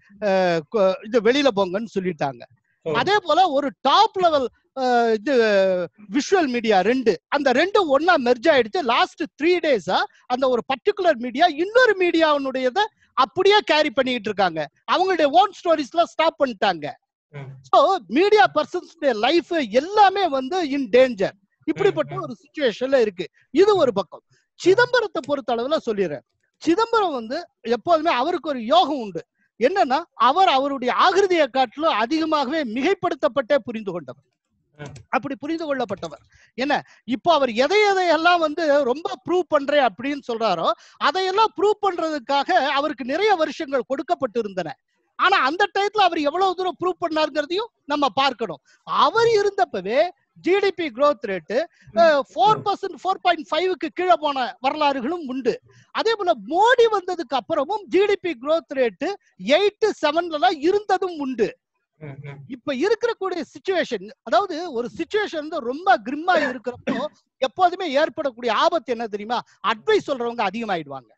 இது வெளியில போங்கன்னு சொல்லிட்டாங்க அதே போல ஒரு டாப் லெவல் இது விஷுவல் மீடியா ரெண்டு அந்த ரெண்டு ஒன்னா மெர்ஜ் ஆயிடுச்சு லாஸ்ட் த்ரீ டேஸா அந்த ஒரு பர்டிகுலர் மீடியா இன்னொரு மீடியாவுடையத அப்படியே கேரி பண்ணிட்டு இருக்காங்க அவங்களுடைய ஓன் ஸ்டோரிஸ் எல்லாம் ஸ்டாப் பண்ணிட்டாங்க ஸோ மீடியா பர்சன்ஸ் லைஃப் எல்லாமே வந்து இன் டேஞ்சர் இப்படிப்பட்ட ஒரு சுச்சுவேஷன்ல இருக்கு இது ஒரு பக்கம் சிதம்பரத்தை பொறுத்த அளவுல சொல்லிடுறேன் சிதம்பரம் வந்து எப்போதுமே அவருக்கு ஒரு யோகம் உண்டு என்னன்னா அவர் அவருடைய ஆகிருதியை காட்டிலும் அதிகமாகவே மிகைப்படுத்தப்பட்டே புரிந்து கொண்டவர் அப்படி புரிந்து கொள்ளப்பட்டவர் என்ன இப்போ அவர் எதை எதையெல்லாம் வந்து ரொம்ப ப்ரூவ் பண்றேன் அப்படின்னு சொல்றாரோ அதையெல்லாம் ப்ரூவ் பண்றதுக்காக அவருக்கு நிறைய வருஷங்கள் கொடுக்கப்பட்டு இருந்தன ஆனா அந்த டயத்துல அவர் எவ்வளவு தூரம் ப்ரூவ் பண்ணாருங்கிறதையும் நம்ம பார்க்கணும் அவர் இருந்தப்பவே GDP growth rate four percent four point ஃபைவ்க்கு கீழே போன வரலாறுகளும் உண்டு அதே போல மோடி வந்ததுக்கு அப்புறமும் ஜிடிபி growth ரேட்டு எயிட் செவன்ல இருந்ததும் உண்டு இப்ப இருக்கக்கூடிய சுச்சுவேஷன் அதாவது ஒரு சுச்சுவேஷன் வந்து ரொம்ப கிரிம்மா இருக்கிறப்போ எப்போதுமே ஏற்படக்கூடிய ஆபத்து என்ன தெரியுமா அட்வைஸ் சொல்றவங்க அதிகமாயிடுவாங்க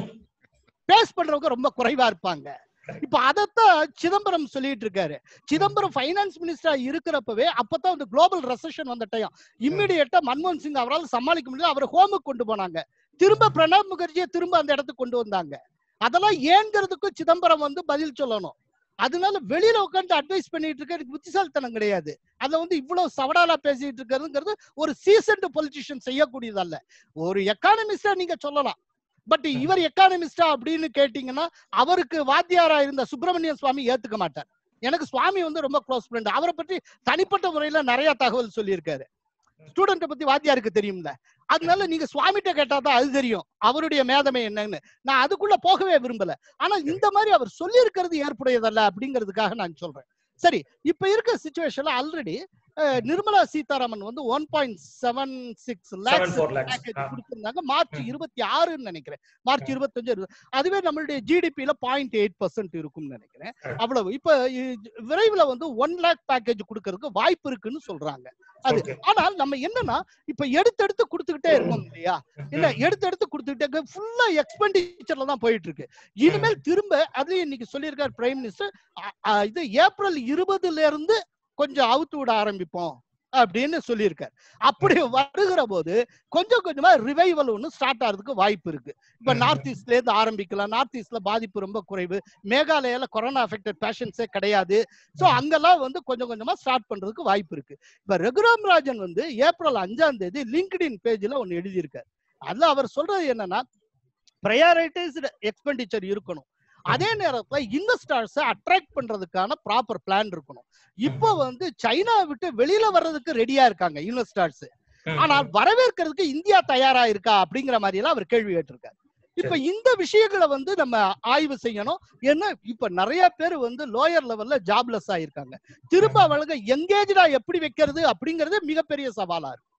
பேஸ் பண்றவங்க ரொம்ப குறைவா இருப்பாங்க இப்ப அதத்தான் சிதம்பரம் சொல்லிட்டு இருக்காரு சிதம்பரம் பைனான்ஸ் மினிஸ்டரா இருக்கிறப்பவே அப்பதான் வந்து குளோபல் ரெசன் வந்த டைம் இம்மிடியட்டா மன்மோகன் சிங் அவரால் சமாளிக்க முடியல அவரை ஹோமுக்கு கொண்டு போனாங்க திரும்ப பிரணாப் முகர்ஜியை திரும்ப அந்த இடத்துக்கு கொண்டு வந்தாங்க அதெல்லாம் ஏங்கிறதுக்கும் சிதம்பரம் வந்து பதில் சொல்லணும் அதனால வெளியில உட்காந்து அட்வைஸ் பண்ணிட்டு இருக்க புத்திசாலித்தனம் கிடையாது அதுல வந்து இவ்வளவு சவடாலா பேசிட்டு இருக்கிறதுங்கிறது ஒரு சீசன்டு பொலிட்டிஷியன் செய்யக்கூடியதல்ல ஒரு எக்கானமிஸ்டா நீங்க சொல்லலாம் பட் இவர் எக்கானமிஸ்டா அப்படின்னு கேட்டீங்கன்னா அவருக்கு வாத்தியாரா இருந்த சுப்பிரமணியன் சுவாமி ஏத்துக்க மாட்டார் எனக்கு சுவாமி வந்து ரொம்ப க்ளோஸ் ஃப்ரெண்ட் அவரை பற்றி தனிப்பட்ட முறையில நிறைய தகவல் சொல்லியிருக்காரு ஸ்டூடெண்ட்டை பத்தி வாத்தியாருக்கு தெரியும்ல அதனால நீங்க சுவாமிகிட்ட கேட்டாதான் அது தெரியும் அவருடைய மேதமை என்னன்னு நான் அதுக்குள்ள போகவே விரும்பல ஆனா இந்த மாதிரி அவர் சொல்லி இருக்கிறது ஏற்புடையதல்ல அப்படிங்கிறதுக்காக நான் சொல்றேன் சரி இப்ப இருக்க சுச்சுவேஷன்ல ஆல்ரெடி நிர்மலா சீதாராமன் வந்து one point seven six lakhs கொடுத்திருந்தாங்க மார்ச் இருபத்தி ஆறுன்னு நினைக்கிறேன் மார்ச் இருபத்தஞ்சு அதுவே நம்மளுடைய ஜிடிபியில பாயிண்ட் எயிட் பர்சன்ட் இருக்கும்னு நினைக்கிறேன் அவ்வளவு இப்ப விரைவில் வந்து ஒன் லேக் பேக்கேஜ் கொடுக்கறதுக்கு வாய்ப்பு இருக்குன்னு சொல்றாங்க அது ஆனால் நம்ம என்னன்னா இப்ப எடுத்து எடுத்து கொடுத்துக்கிட்டே இருக்கோம் இல்லையா இல்ல எடுத்து எடுத்து கொடுத்துக்கிட்டே ஃபுல்லா எக்ஸ்பெண்டிச்சர்ல தான் போயிட்டு இருக்கு இனிமேல் திரும்ப அதுலயும் இன்னைக்கு சொல்லியிருக்காரு பிரைம் மினிஸ்டர் இது ஏப்ரல் இருபதுல இருந்து கொஞ்சம் அவுத்து விட ஆரம்பிப்போம் அப்படின்னு சொல்லியிருக்காரு அப்படி வருகிற போது கொஞ்சம் கொஞ்சமா ரிவைவல் ஒன்று ஸ்டார்ட் ஆகிறதுக்கு வாய்ப்பு இருக்கு இப்ப நார்த் ஈஸ்ட்ல இருந்து ஆரம்பிக்கலாம் நார்த் ஈஸ்ட்ல பாதிப்பு ரொம்ப குறைவு மேகாலயால கொரோனா அஃபெக்டட் பேஷன்ஸே கிடையாது ஸோ அங்கெல்லாம் வந்து கொஞ்சம் கொஞ்சமா ஸ்டார்ட் பண்றதுக்கு வாய்ப்பு இருக்கு இப்ப ரகுராம் ராஜன் வந்து ஏப்ரல் அஞ்சாம் தேதி லிங்க்டின் பேஜ்ல ஒன்னு எழுதியிருக்காரு அதுல அவர் சொல்றது என்னன்னா ப்ரையாரிட்டைஸ்டு எக்ஸ்பெண்டிச்சர் இருக்கணும் அதே நேரத்துல இன்வெஸ்டர்ஸ் அட்ராக்ட் பண்றதுக்கான ப்ராப்பர் பிளான் இருக்கணும் இப்போ வந்து சைனா விட்டு வெளியில வர்றதுக்கு ரெடியா இருக்காங்க இன்வெஸ்டர்ஸ் ஆனால் வரவேற்கிறதுக்கு இந்தியா தயாரா இருக்கா அப்படிங்கிற மாதிரி எல்லாம் அவர் கேள்வி கேட்டிருக்காரு இப்ப இந்த விஷயங்களை வந்து நம்ம ஆய்வு செய்யணும் ஏன்னா இப்ப நிறைய பேர் வந்து லோயர் லெவல்ல ஜாப்லெஸ் ஆயிருக்காங்க திரும்ப அவளுக்கு எங்கேஜா எப்படி வைக்கிறது அப்படிங்கறது மிகப்பெரிய சவாலா இருக்கு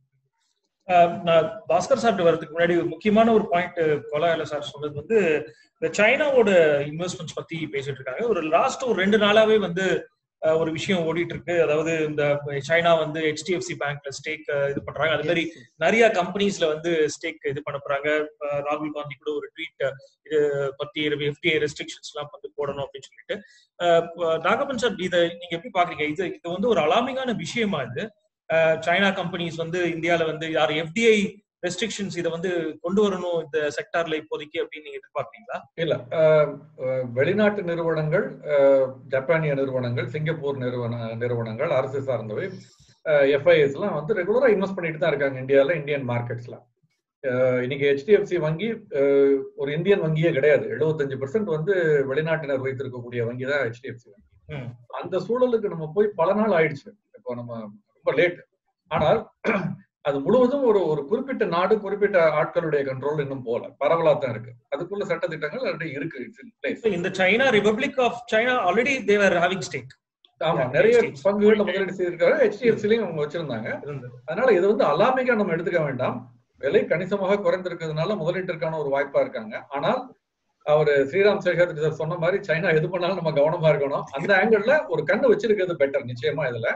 நான் பாஸ்கர் சாப்பிட்டு வரதுக்கு முன்னாடி ஒரு முக்கியமான ஒரு பாயிண்ட் கொலாயில சார் சொன்னது வந்து இந்த சைனாவோட இன்வெஸ்ட்மெண்ட்ஸ் பத்தி பேசிட்டு இருக்காங்க ஒரு லாஸ்ட் ஒரு ரெண்டு நாளாவே வந்து ஒரு விஷயம் ஓடிட்டு இருக்கு அதாவது இந்த சைனா வந்து ஹெச்டிஎஃப்சி பேங்க்ல ஸ்டேக் இது பண்றாங்க அது மாதிரி நிறைய கம்பெனிஸ்ல வந்து ஸ்டேக் இது பண்ண போறாங்க ராகுல் காந்தி கூட ஒரு ட்வீட் இது பத்தி எஃப்டிஐ ரெஸ்ட்ரிக்ஷன்ஸ் எல்லாம் வந்து போடணும் அப்படின்னு சொல்லிட்டு நாகப்பன் சார் இதை நீங்க எப்படி பாக்குறீங்க இது இது வந்து ஒரு அலாமிங்கான விஷயமா இது சைனா கம்பெனிஸ் வந்து இந்தியால வந்து யார் எஃப்டிஐ ரெஸ்ட்ரிக்ஷன்ஸ் இதை வந்து கொண்டு வரணும் இந்த செக்டார்ல இப்போதைக்கு அப்படின்னு நீங்க எதிர்பார்க்கறீங்களா இல்ல வெளிநாட்டு நிறுவனங்கள் ஜப்பானிய நிறுவனங்கள் சிங்கப்பூர் நிறுவன நிறுவனங்கள் அரசு சார்ந்தவை எஃப்ஐஎஸ் எல்லாம் வந்து ரெகுலரா இன்வெஸ்ட் பண்ணிட்டு தான் இருக்காங்க இந்தியால இந்தியன் மார்க்கெட்ஸ்ல இன்னைக்கு ஹெச்டிஎஃப்சி வங்கி ஒரு இந்தியன் வங்கியே கிடையாது எழுபத்தஞ்சு பெர்சென்ட் வந்து வெளிநாட்டினர் வைத்திருக்கக்கூடிய வங்கி தான் ஹெச்டிஎஃப்சி வங்கி அந்த சூழலுக்கு நம்ம போய் பல நாள் ஆயிடுச்சு இப்போ நம்ம ரொம்ப லேட் ஆனால் அது முழுவதும் ஒரு ஒரு குறிப்பிட்ட நாடு குறிப்பிட்ட ஆட்களுடைய கண்ட்ரோல் இன்னும் போல பரவலா தான் இருக்கு அதுக்குள்ள சட்ட திட்டங்கள் ஆல்ரெடி இருக்கு It's in place. இந்த China republic of China already they were having stake ஆமா Yeah, நிறைய States. பங்குகள்ல முதலீடு செய்திருக்காரு ஹெச்டிஎஃப்சிலையும் அவங்க வச்சிருந்தாங்க இருந்தது அதனால இது வந்து அலாமிக்கா நம்ம எடுத்துக்க வேண்டாம் விலை கணிசமாக குறைந்திருக்கிறதுனால முதலீட்டிற்கான ஒரு வாய்ப்பா இருக்காங்க ஆனால் அவர் ஸ்ரீராம் சேகர் சார் சொன்ன மாதிரி சைனா எது பண்ணாலும் நம்ம கவனமா இருக்கணும் அந்த ஆங்கிள் ஒரு கண்ணு வச்சிருக்கிறது பெட்டர் நிச்சயமா இதுல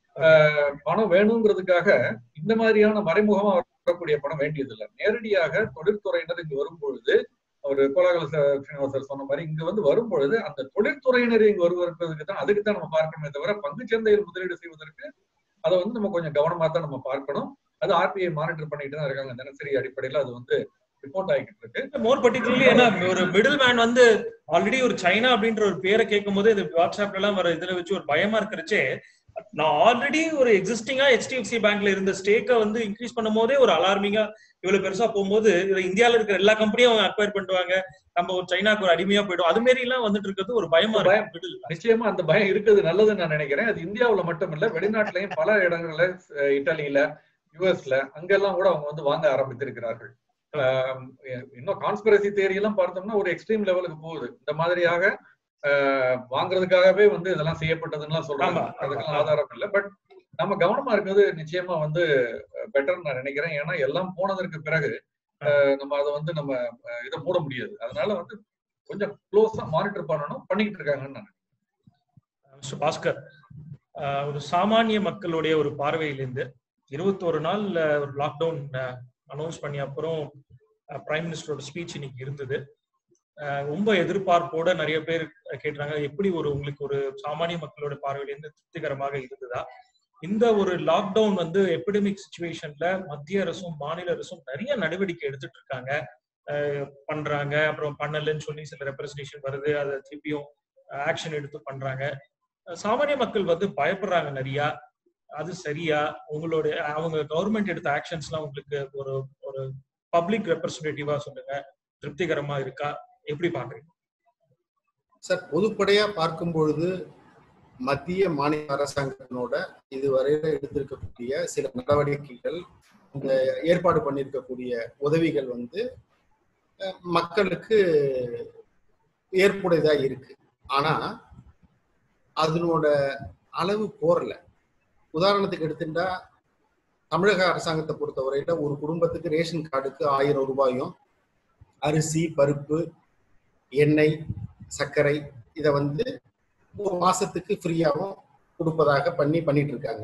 ஆஹ் பணம் வேணுங்கிறதுக்காக இந்த மாதிரியான மறைமுகமா வரக்கூடிய பணம் வேண்டியது இல்லை நேரடியாக தொழில்துறையினர் இங்கு வரும்பொழுது அவர் கோலாகல ஸ்ரீனிவாசர் சொன்ன மாதிரி இங்க வந்து வரும்பொழுது அந்த தொழில்துறையினர் இங்கு வருவதற்கு தான் அதுக்கு தான் நம்ம பார்க்கணுமே தவிர பங்கு சந்தையில் முதலீடு செய்வதற்கு அதை வந்து நம்ம கொஞ்சம் கவனமா தான் நம்ம பார்க்கணும் அது ஆர்பிஐ மானிட்டர் பண்ணிட்டு தான் இருக்காங்க தினசரி அடிப்படையில அது வந்து ரிப்போர்ட் ஆகிட்டு இருக்கு மோர் பர்டிகுலர்லி ஏன்னா ஒரு மிடில் மேன் வந்து ஆல்ரெடி ஒரு சைனா அப்படின்ற ஒரு பேரை கேட்கும் போது இது வாட்ஸ்அப்ல எல்லாம் வர இதுல வச்சு ஒரு பயமா இருக்கிறச்சே நான் ஆல்ரெடி ஒரு எக்ஸிஸ்டிங்கா ஹெச்டிஎஃப்சி பேங்க்ல இருந்த ஸ்டேக்கை வந்து இன்க்ரீஸ் பண்ணும் போதே ஒரு அலார்மிங்கா இவ்வளவு பெருசா போகும்போது இதுல இந்தியால இருக்கிற எல்லா கம்பெனியும் அவங்க அக்வயர் பண்ணுவாங்க நம்ம ஒரு சைனாக்கு ஒரு அடிமையா போயிடும் அது மாரி எல்லாம் வந்துட்டு இருக்கிறது ஒரு பயமா பயம். இருக்கு மிடில் நிச்சயமா அந்த பயம் இருக்குது நல்லதுன்னு நான் நினைக்கிறேன் அது இந்தியாவுல மட்டும் இல்ல வெளிநாட்டுலயும் பல இடங்கள்ல அஹ் இத்தாலியில யுஎஸ்ல அங்கெல்லாம் கூட அவங்க வந்து வாங்க ஆரம்பித்திருக்கிறார்கள் ஆஹ் இன்னும் கான்ஸ்பிரசி தேரி எல்லாம் பார்த்தோம்னா ஒரு எக்ஸ்ட்ரீம் லெவலுக்கு போகுது இந்த மாதிரியாக ஆஹ் வாங்குறதுக்காகவே வந்து இதெல்லாம் செய்யப்பட்டதுன்னு சொல்றாங்க ஆமா, ஆமா. அதுக்கெல்லாம் ஆதாரம் இல்லை பட் நம்ம கவனமா இருக்கிறது நிச்சயமா வந்து பெட்டர் நான் நினைக்கிறேன் ஏன்னா எல்லாம் போனதற்கு பிறகு ஆஹ் நம்ம அதை வந்து நம்ம ஆஹ் இதை மூட முடியாது அதனால வந்து கொஞ்சம் க்ளோஸா மானிட்டர் பண்ணணும் பண்ணிக்கிட்டு இருக்காங்கன்னு நான் மிஸ்டர் பாஸ்கர் ஆஹ் ஒரு சாமானிய மக்களுடைய ஒரு பார்வையிலிருந்து இருபத்தோரு நாள் ஆஹ் ஒரு லாக்டவுன் அனௌன்ஸ் பண்ணி அப்புறம் பிரைம் மினிஸ்டரோட ஸ்பீச் இன்னைக்கு இருந்தது ஆஹ் ரொம்ப எதிர்பார்ப்போட நிறைய பேர் கேட்டாங்க எப்படி ஒரு உங்களுக்கு ஒரு சாமானிய மக்களோட பார்வையிலிருந்து திருப்திகரமாக இருந்ததா இந்த ஒரு லாக்டவுன் வந்து எபிடமிக் சுச்சுவேஷன்ல மத்திய அரசும் மாநில அரசும் நிறைய நடவடிக்கை எடுத்துட்டு இருக்காங்க ஆஹ் பண்றாங்க அப்புறம் பண்ணலன்னு சொல்லி சில ரெப்ரஸன்டேஷன் வருது அதை திருப்பியும் ஆக்ஷன் எடுத்து பண்றாங்க சாமானிய மக்கள் வந்து பயப்படுறாங்க நிறைய அது சரியா உங்களுடைய அவங்க கவர்மெண்ட் எடுத்த ஆக்ஷன்ஸ்லாம் உங்களுக்கு ஒரு ஒரு பப்ளிக் ரெப்ரஸன்டேட்டிவா சொல்லுங்க திருப்திகரமா இருக்கா எப்படி பாக்குறீங்க சார் பொதுப்படையா பார்க்கும் பொழுது மத்திய மாநில அரசாங்கத்தினோட இதுவரையில எடுத்திருக்கக்கூடிய சில நடவடிக்கைகள் இந்த ஏற்பாடு பண்ணியிருக்கக்கூடிய உதவிகள் வந்து அஹ், மக்களுக்கு ஏற்புடையதா இருக்கு ஆனா அதனோட அளவு போரல உதாரணத்துக்கு எடுத்துட்டா தமிழக அரசாங்கத்தை பொறுத்தவரையில ஒரு குடும்பத்துக்கு ரேஷன் கார்டுக்கு ஆயிரம் ரூபாயும் அரிசி பருப்பு எண்ணெய் சர்க்கரை இதை வந்து ஒரு மாசத்துக்கு ஃப்ரீயாகவும் கொடுப்பதாக பண்ணி பண்ணிட்டு இருக்காங்க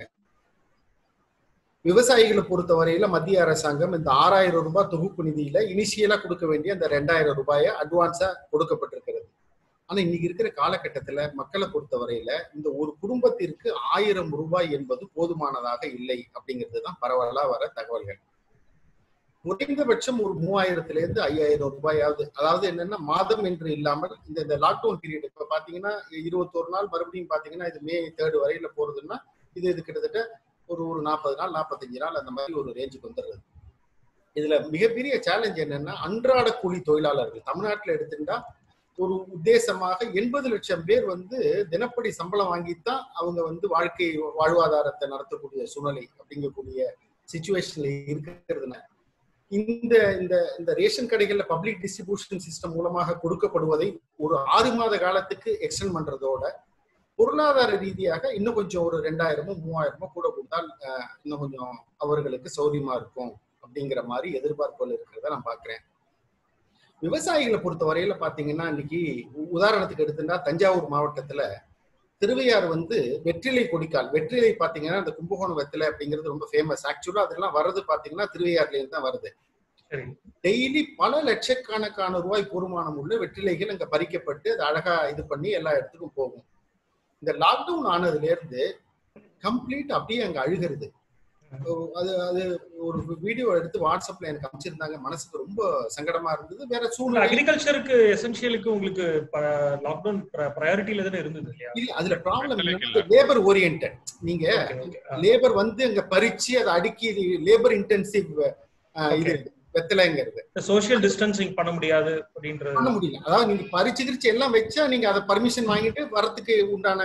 விவசாயிகளை பொறுத்தவரையில மத்திய அரசாங்கம் இந்த ஆறாயிரம் ரூபாய் தொகுப்பு நிதியில இனிஷியலா கொடுக்க வேண்டிய அந்த ரெண்டாயிரம் ரூபாயை அட்வான்ஸா கொடுக்கப்பட்டிருக்கிறது ஆனா இன்னைக்கு இருக்கிற காலகட்டத்துல மக்களை பொறுத்தவரையில இந்த ஒரு குடும்பத்திற்கு ஆயிரம் ரூபாய் என்பது போதுமானதாக இல்லை அப்படிங்கிறது தான் பரவலா வர தகவல்கள் குறைந்தபட்சம் ஒரு மூவாயிரத்துல இருந்து ஐயாயிரம் ரூபாயாவது அதாவது என்னன்னா மாதம் என்று இல்லாமல் இந்த இந்த லாக்டவுன் பீரியட் இப்ப பாத்தீங்கன்னா இருபத்தோரு நாள் மறுபடியும் பாத்தீங்கன்னா இது மே தேர்ட் வரையில போறதுன்னா இது இது கிட்டத்தட்ட ஒரு ஒரு நாற்பது நாள் நாற்பத்தஞ்சு நாள் அந்த மாதிரி ஒரு ரேஞ்சுக்கு வந்துடுறது இதுல மிகப்பெரிய சேலஞ்ச் என்னன்னா அன்றாட கூலி தொழிலாளர்கள் தமிழ்நாட்டுல எடுத்துட்டா ஒரு உத்தேசமாக எண்பது லட்சம் பேர் வந்து தினப்படி சம்பளம் வாங்கித்தான் அவங்க வந்து வாழ்க்கை வாழ்வாதாரத்தை நடத்தக்கூடிய சூழ்நிலை அப்படிங்கக்கூடிய சுச்சுவேஷன்ல இருக்கிறதுனால இந்த இந்த இந்த ரேஷன் கடைகள்ல பப்ளிக் டிஸ்ட்ரிபியூஷன் சிஸ்டம் மூலமாக கொடுக்கப்படுவதை ஒரு ஆறு மாத காலத்துக்கு எக்ஸ்டெண்ட் பண்றதோட பொருளாதார ரீதியாக இன்னும் கொஞ்சம் ஒரு ரெண்டாயிரமோ மூவாயிரமோ கூட கொடுத்தால் அஹ், இன்னும் கொஞ்சம் அவர்களுக்கு சௌரியமா இருக்கும் அப்படிங்கிற மாதிரி எதிர்பார்ப்புகள் இருக்கிறத நான் பாக்குறேன் விவசாயிகளை பொறுத்த வரையில பாத்தீங்கன்னா இன்னைக்கு உ- உதாரணத்துக்கு எடுத்துட்டா தஞ்சாவூர் மாவட்டத்துல திருவையாறு வந்து வெற்றிலை கொடிக்கால் வெற்றிலை பாத்தீங்கன்னா இந்த கும்பகோணம் வெற்றிலை அப்படிங்கிறது ரொம்ப ஃபேமஸ் ஆக்சுவலா அதெல்லாம் வர்றது பாத்தீங்கன்னா திருவையாறுல இருந்து தான் வருது சரி டெய்லி பல லட்சக்கணக்கான ரூபாய் பொறுமானம் உள்ள வெற்றிலைகள் அங்க பறிக்கப்பட்டு அது அழகா இது பண்ணி எல்லா இடத்துக்கும் போகும் இந்த லாக்டவுன் ஆனதுல இருந்து கம்ப்ளீட் அப்படியே அங்க அழுகிறது அது அது ஒரு வீடியோ எடுத்து வாட்ஸ்அப்ல எனக்கு அமைச்சிருந்தாங்க மனசுக்கு ரொம்ப சங்கடமா இருந்தது வேற சூழ்நிலை அக்ரிகல்ச்சருக்கு எசென்சியலுக்கு உங்களுக்கு லாக்டவுன் ப்ரையாரிட்டியில தானே இருந்தது இல்லையா இல்ல அதுல ப்ராப்ளம் வெற்றிலைக்கு இல்ல. லேபர் ஓரியன்ட் நீங்க Okay, okay. ஆ, லேபர் வந்து அங்க பறிச்சு அதை அடுக்கி லேபர் இன்டென்சிவ் இது Okay. வெத்தலைங்கிறது சோஷியல் டிஸ்டன்சிங் பண்ண முடியாது அப்படின்றது பண்ண முடியல அதாவது நீங்க பறிச்சு கிரிச்சு எல்லாம் வச்சா நீங்க அதை பர்மிஷன் வாங்கிட்டு வரத்துக்கு உண்டான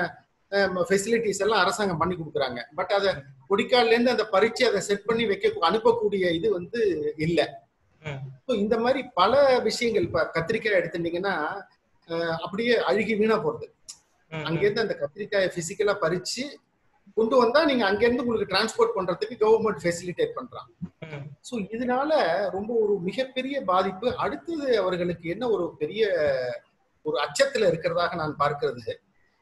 ஃபெசிலிட்டிஸ் எல்லாம் அரசாங்கம் பண்ணி கொடுக்குறாங்க பட் அதை கொடிக்கால்ல இருந்து அதை பறிச்சு அதை செட் பண்ணி வைக்க அனுப்பக்கூடிய இது வந்து இல்லை ஸோ இந்த மாதிரி பல விஷயங்கள் இப்ப கத்திரிக்காய் எடுத்துட்டீங்கன்னா அப்படியே அழுகி வீணா போறது அங்கேருந்து அந்த கத்திரிக்காயை பிசிக்கலா பறிச்சு கொண்டு வந்தா நீங்க அங்கேருந்து உங்களுக்கு டிரான்ஸ்போர்ட் பண்றதுக்கு கவர்மெண்ட் ஃபெசிலிட்டேட் பண்றான் ஸோ இதனால ரொம்ப ஒரு மிகப்பெரிய பாதிப்பு அடுத்தது அவர்களுக்கு என்ன ஒரு பெரிய ஒரு அச்சத்துல இருக்கிறதாக நான் பார்க்கிறது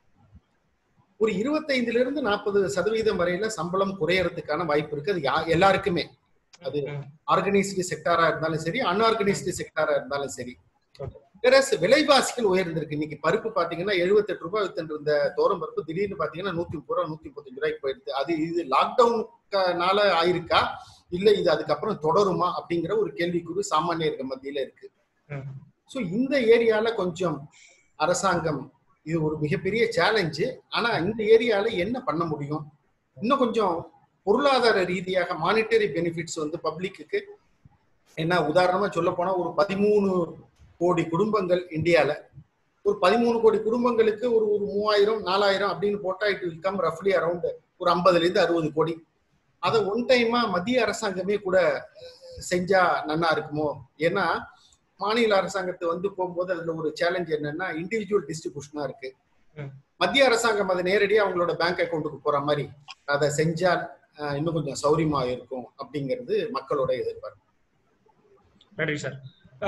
ஒரு இருபத்தைந்துல இருந்து நாற்பது சதவீதம் வரையில சம்பளம் குறையறதுக்கான வாய்ப்பு இருக்கு அது எல்லாருக்குமே அது ஆர்கனைஸ்டு செக்டாரா இருந்தாலும் சரி அன்ஆர்கனைஸ்டு செக்டாரா இருந்தாலும் சரி விலைவாசிகள் உயர்ந்திருக்கு இன்னைக்கு பருப்பு பாத்தீங்கன்னா எழுபத்தெட்டு ரூபாய் வித்துட்டு இருந்த தோரம் பருப்பு திடீர்னு பாத்தீங்கன்னா நூத்தி முப்பது ரூபா நூத்தி முப்பத்தஞ்சு ரூபாய்க்கு போயிடுது அது இது லாக்டவுனால ஆயிருக்கா இல்ல இது அதுக்கப்புறம் தொடருமா அப்படிங்கிற ஒரு கேள்விக்குறி சாமானியர்கள் மத்தியில இருக்கு ஸோ இந்த ஏரியால கொஞ்சம் அரசாங்கம் இது ஒரு மிகப்பெரிய சேலஞ்சு ஆனா இந்த ஏரியால என்ன பண்ண முடியும் இன்னும் கொஞ்சம் பொருளாதார ரீதியாக மானிட்டரி பெனிஃபிட்ஸ் வந்து பப்ளிக்கு என்ன உதாரணமா சொல்ல போனா ஒரு பதிமூணு கோடி குடும்பங்கள் இந்தியால ஒரு பதிமூணு கோடி குடும்பங்களுக்கு ஒரு ஒரு மூவாயிரம் நாலாயிரம் அப்படின்னு போட்டா இட் வில் கம் ரஃப்லி அரௌண்ட் ஒரு ஐம்பதுல இருந்து அறுபது கோடி அதை ஒன் டைமா மத்திய அரசாங்கமே கூட செஞ்சா நன்னா இருக்குமோ ஏன்னா மாநில அரசாங்கத்தை வந்து போகும்போது அதுல ஒரு சேலஞ்ச் என்னன்னா இண்டிவிஜுவல் டிஸ்ட்ரிபியூஷனா இருக்கு மத்திய அரசாங்கம் அதை நேரடியாக அவங்களோட பேங்க் அக்கௌண்ட்டுக்கு போற மாதிரி அதை செஞ்சால் இன்னும் கொஞ்சம் சௌரியமா இருக்கும் அப்படிங்கிறது மக்களோட எதிர்பார்ப்பு நன்றி sir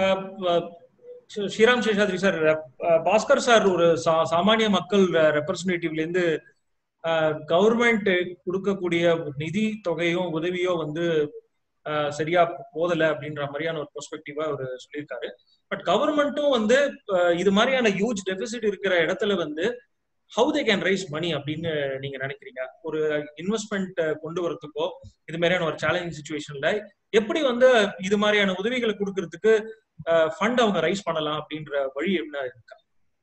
Sriram Seshadri sir Bhaskar sir ஒரு சாமானிய மக்கள் ரெப்ரஸன்டேட்டிவ்ல இருந்து கவர்மெண்ட் கொடுக்கக்கூடிய நிதி தொகையும் உதவியோ வந்து சரியா போதல அப்படின்ற மாதிரியான ஒரு பெர்ஸ்பெக்டிவா அவர் சொல்லியிருக்காரு பட் கவர்மெண்ட்டும் வந்து இது மாதிரியான ஹியூஜ் டெபிசிட் இருக்கிற இடத்துல வந்து how they can raise money அப்படின்னு நீங்க நினைக்கிறீங்க ஒரு இன்வெஸ்ட்மெண்ட் கொண்டு வரதுக்கோ இது மாதிரியான ஒரு சேலஞ்சிங் சுச்சுவேஷன்ல எப்படி வந்து இது மாதிரியான உதவிகளை கொடுக்கறதுக்கு ஃபண்ட் அவங்க ரைஸ் பண்ணலாம் அப்படின்ற வழி என்ன இருக்கா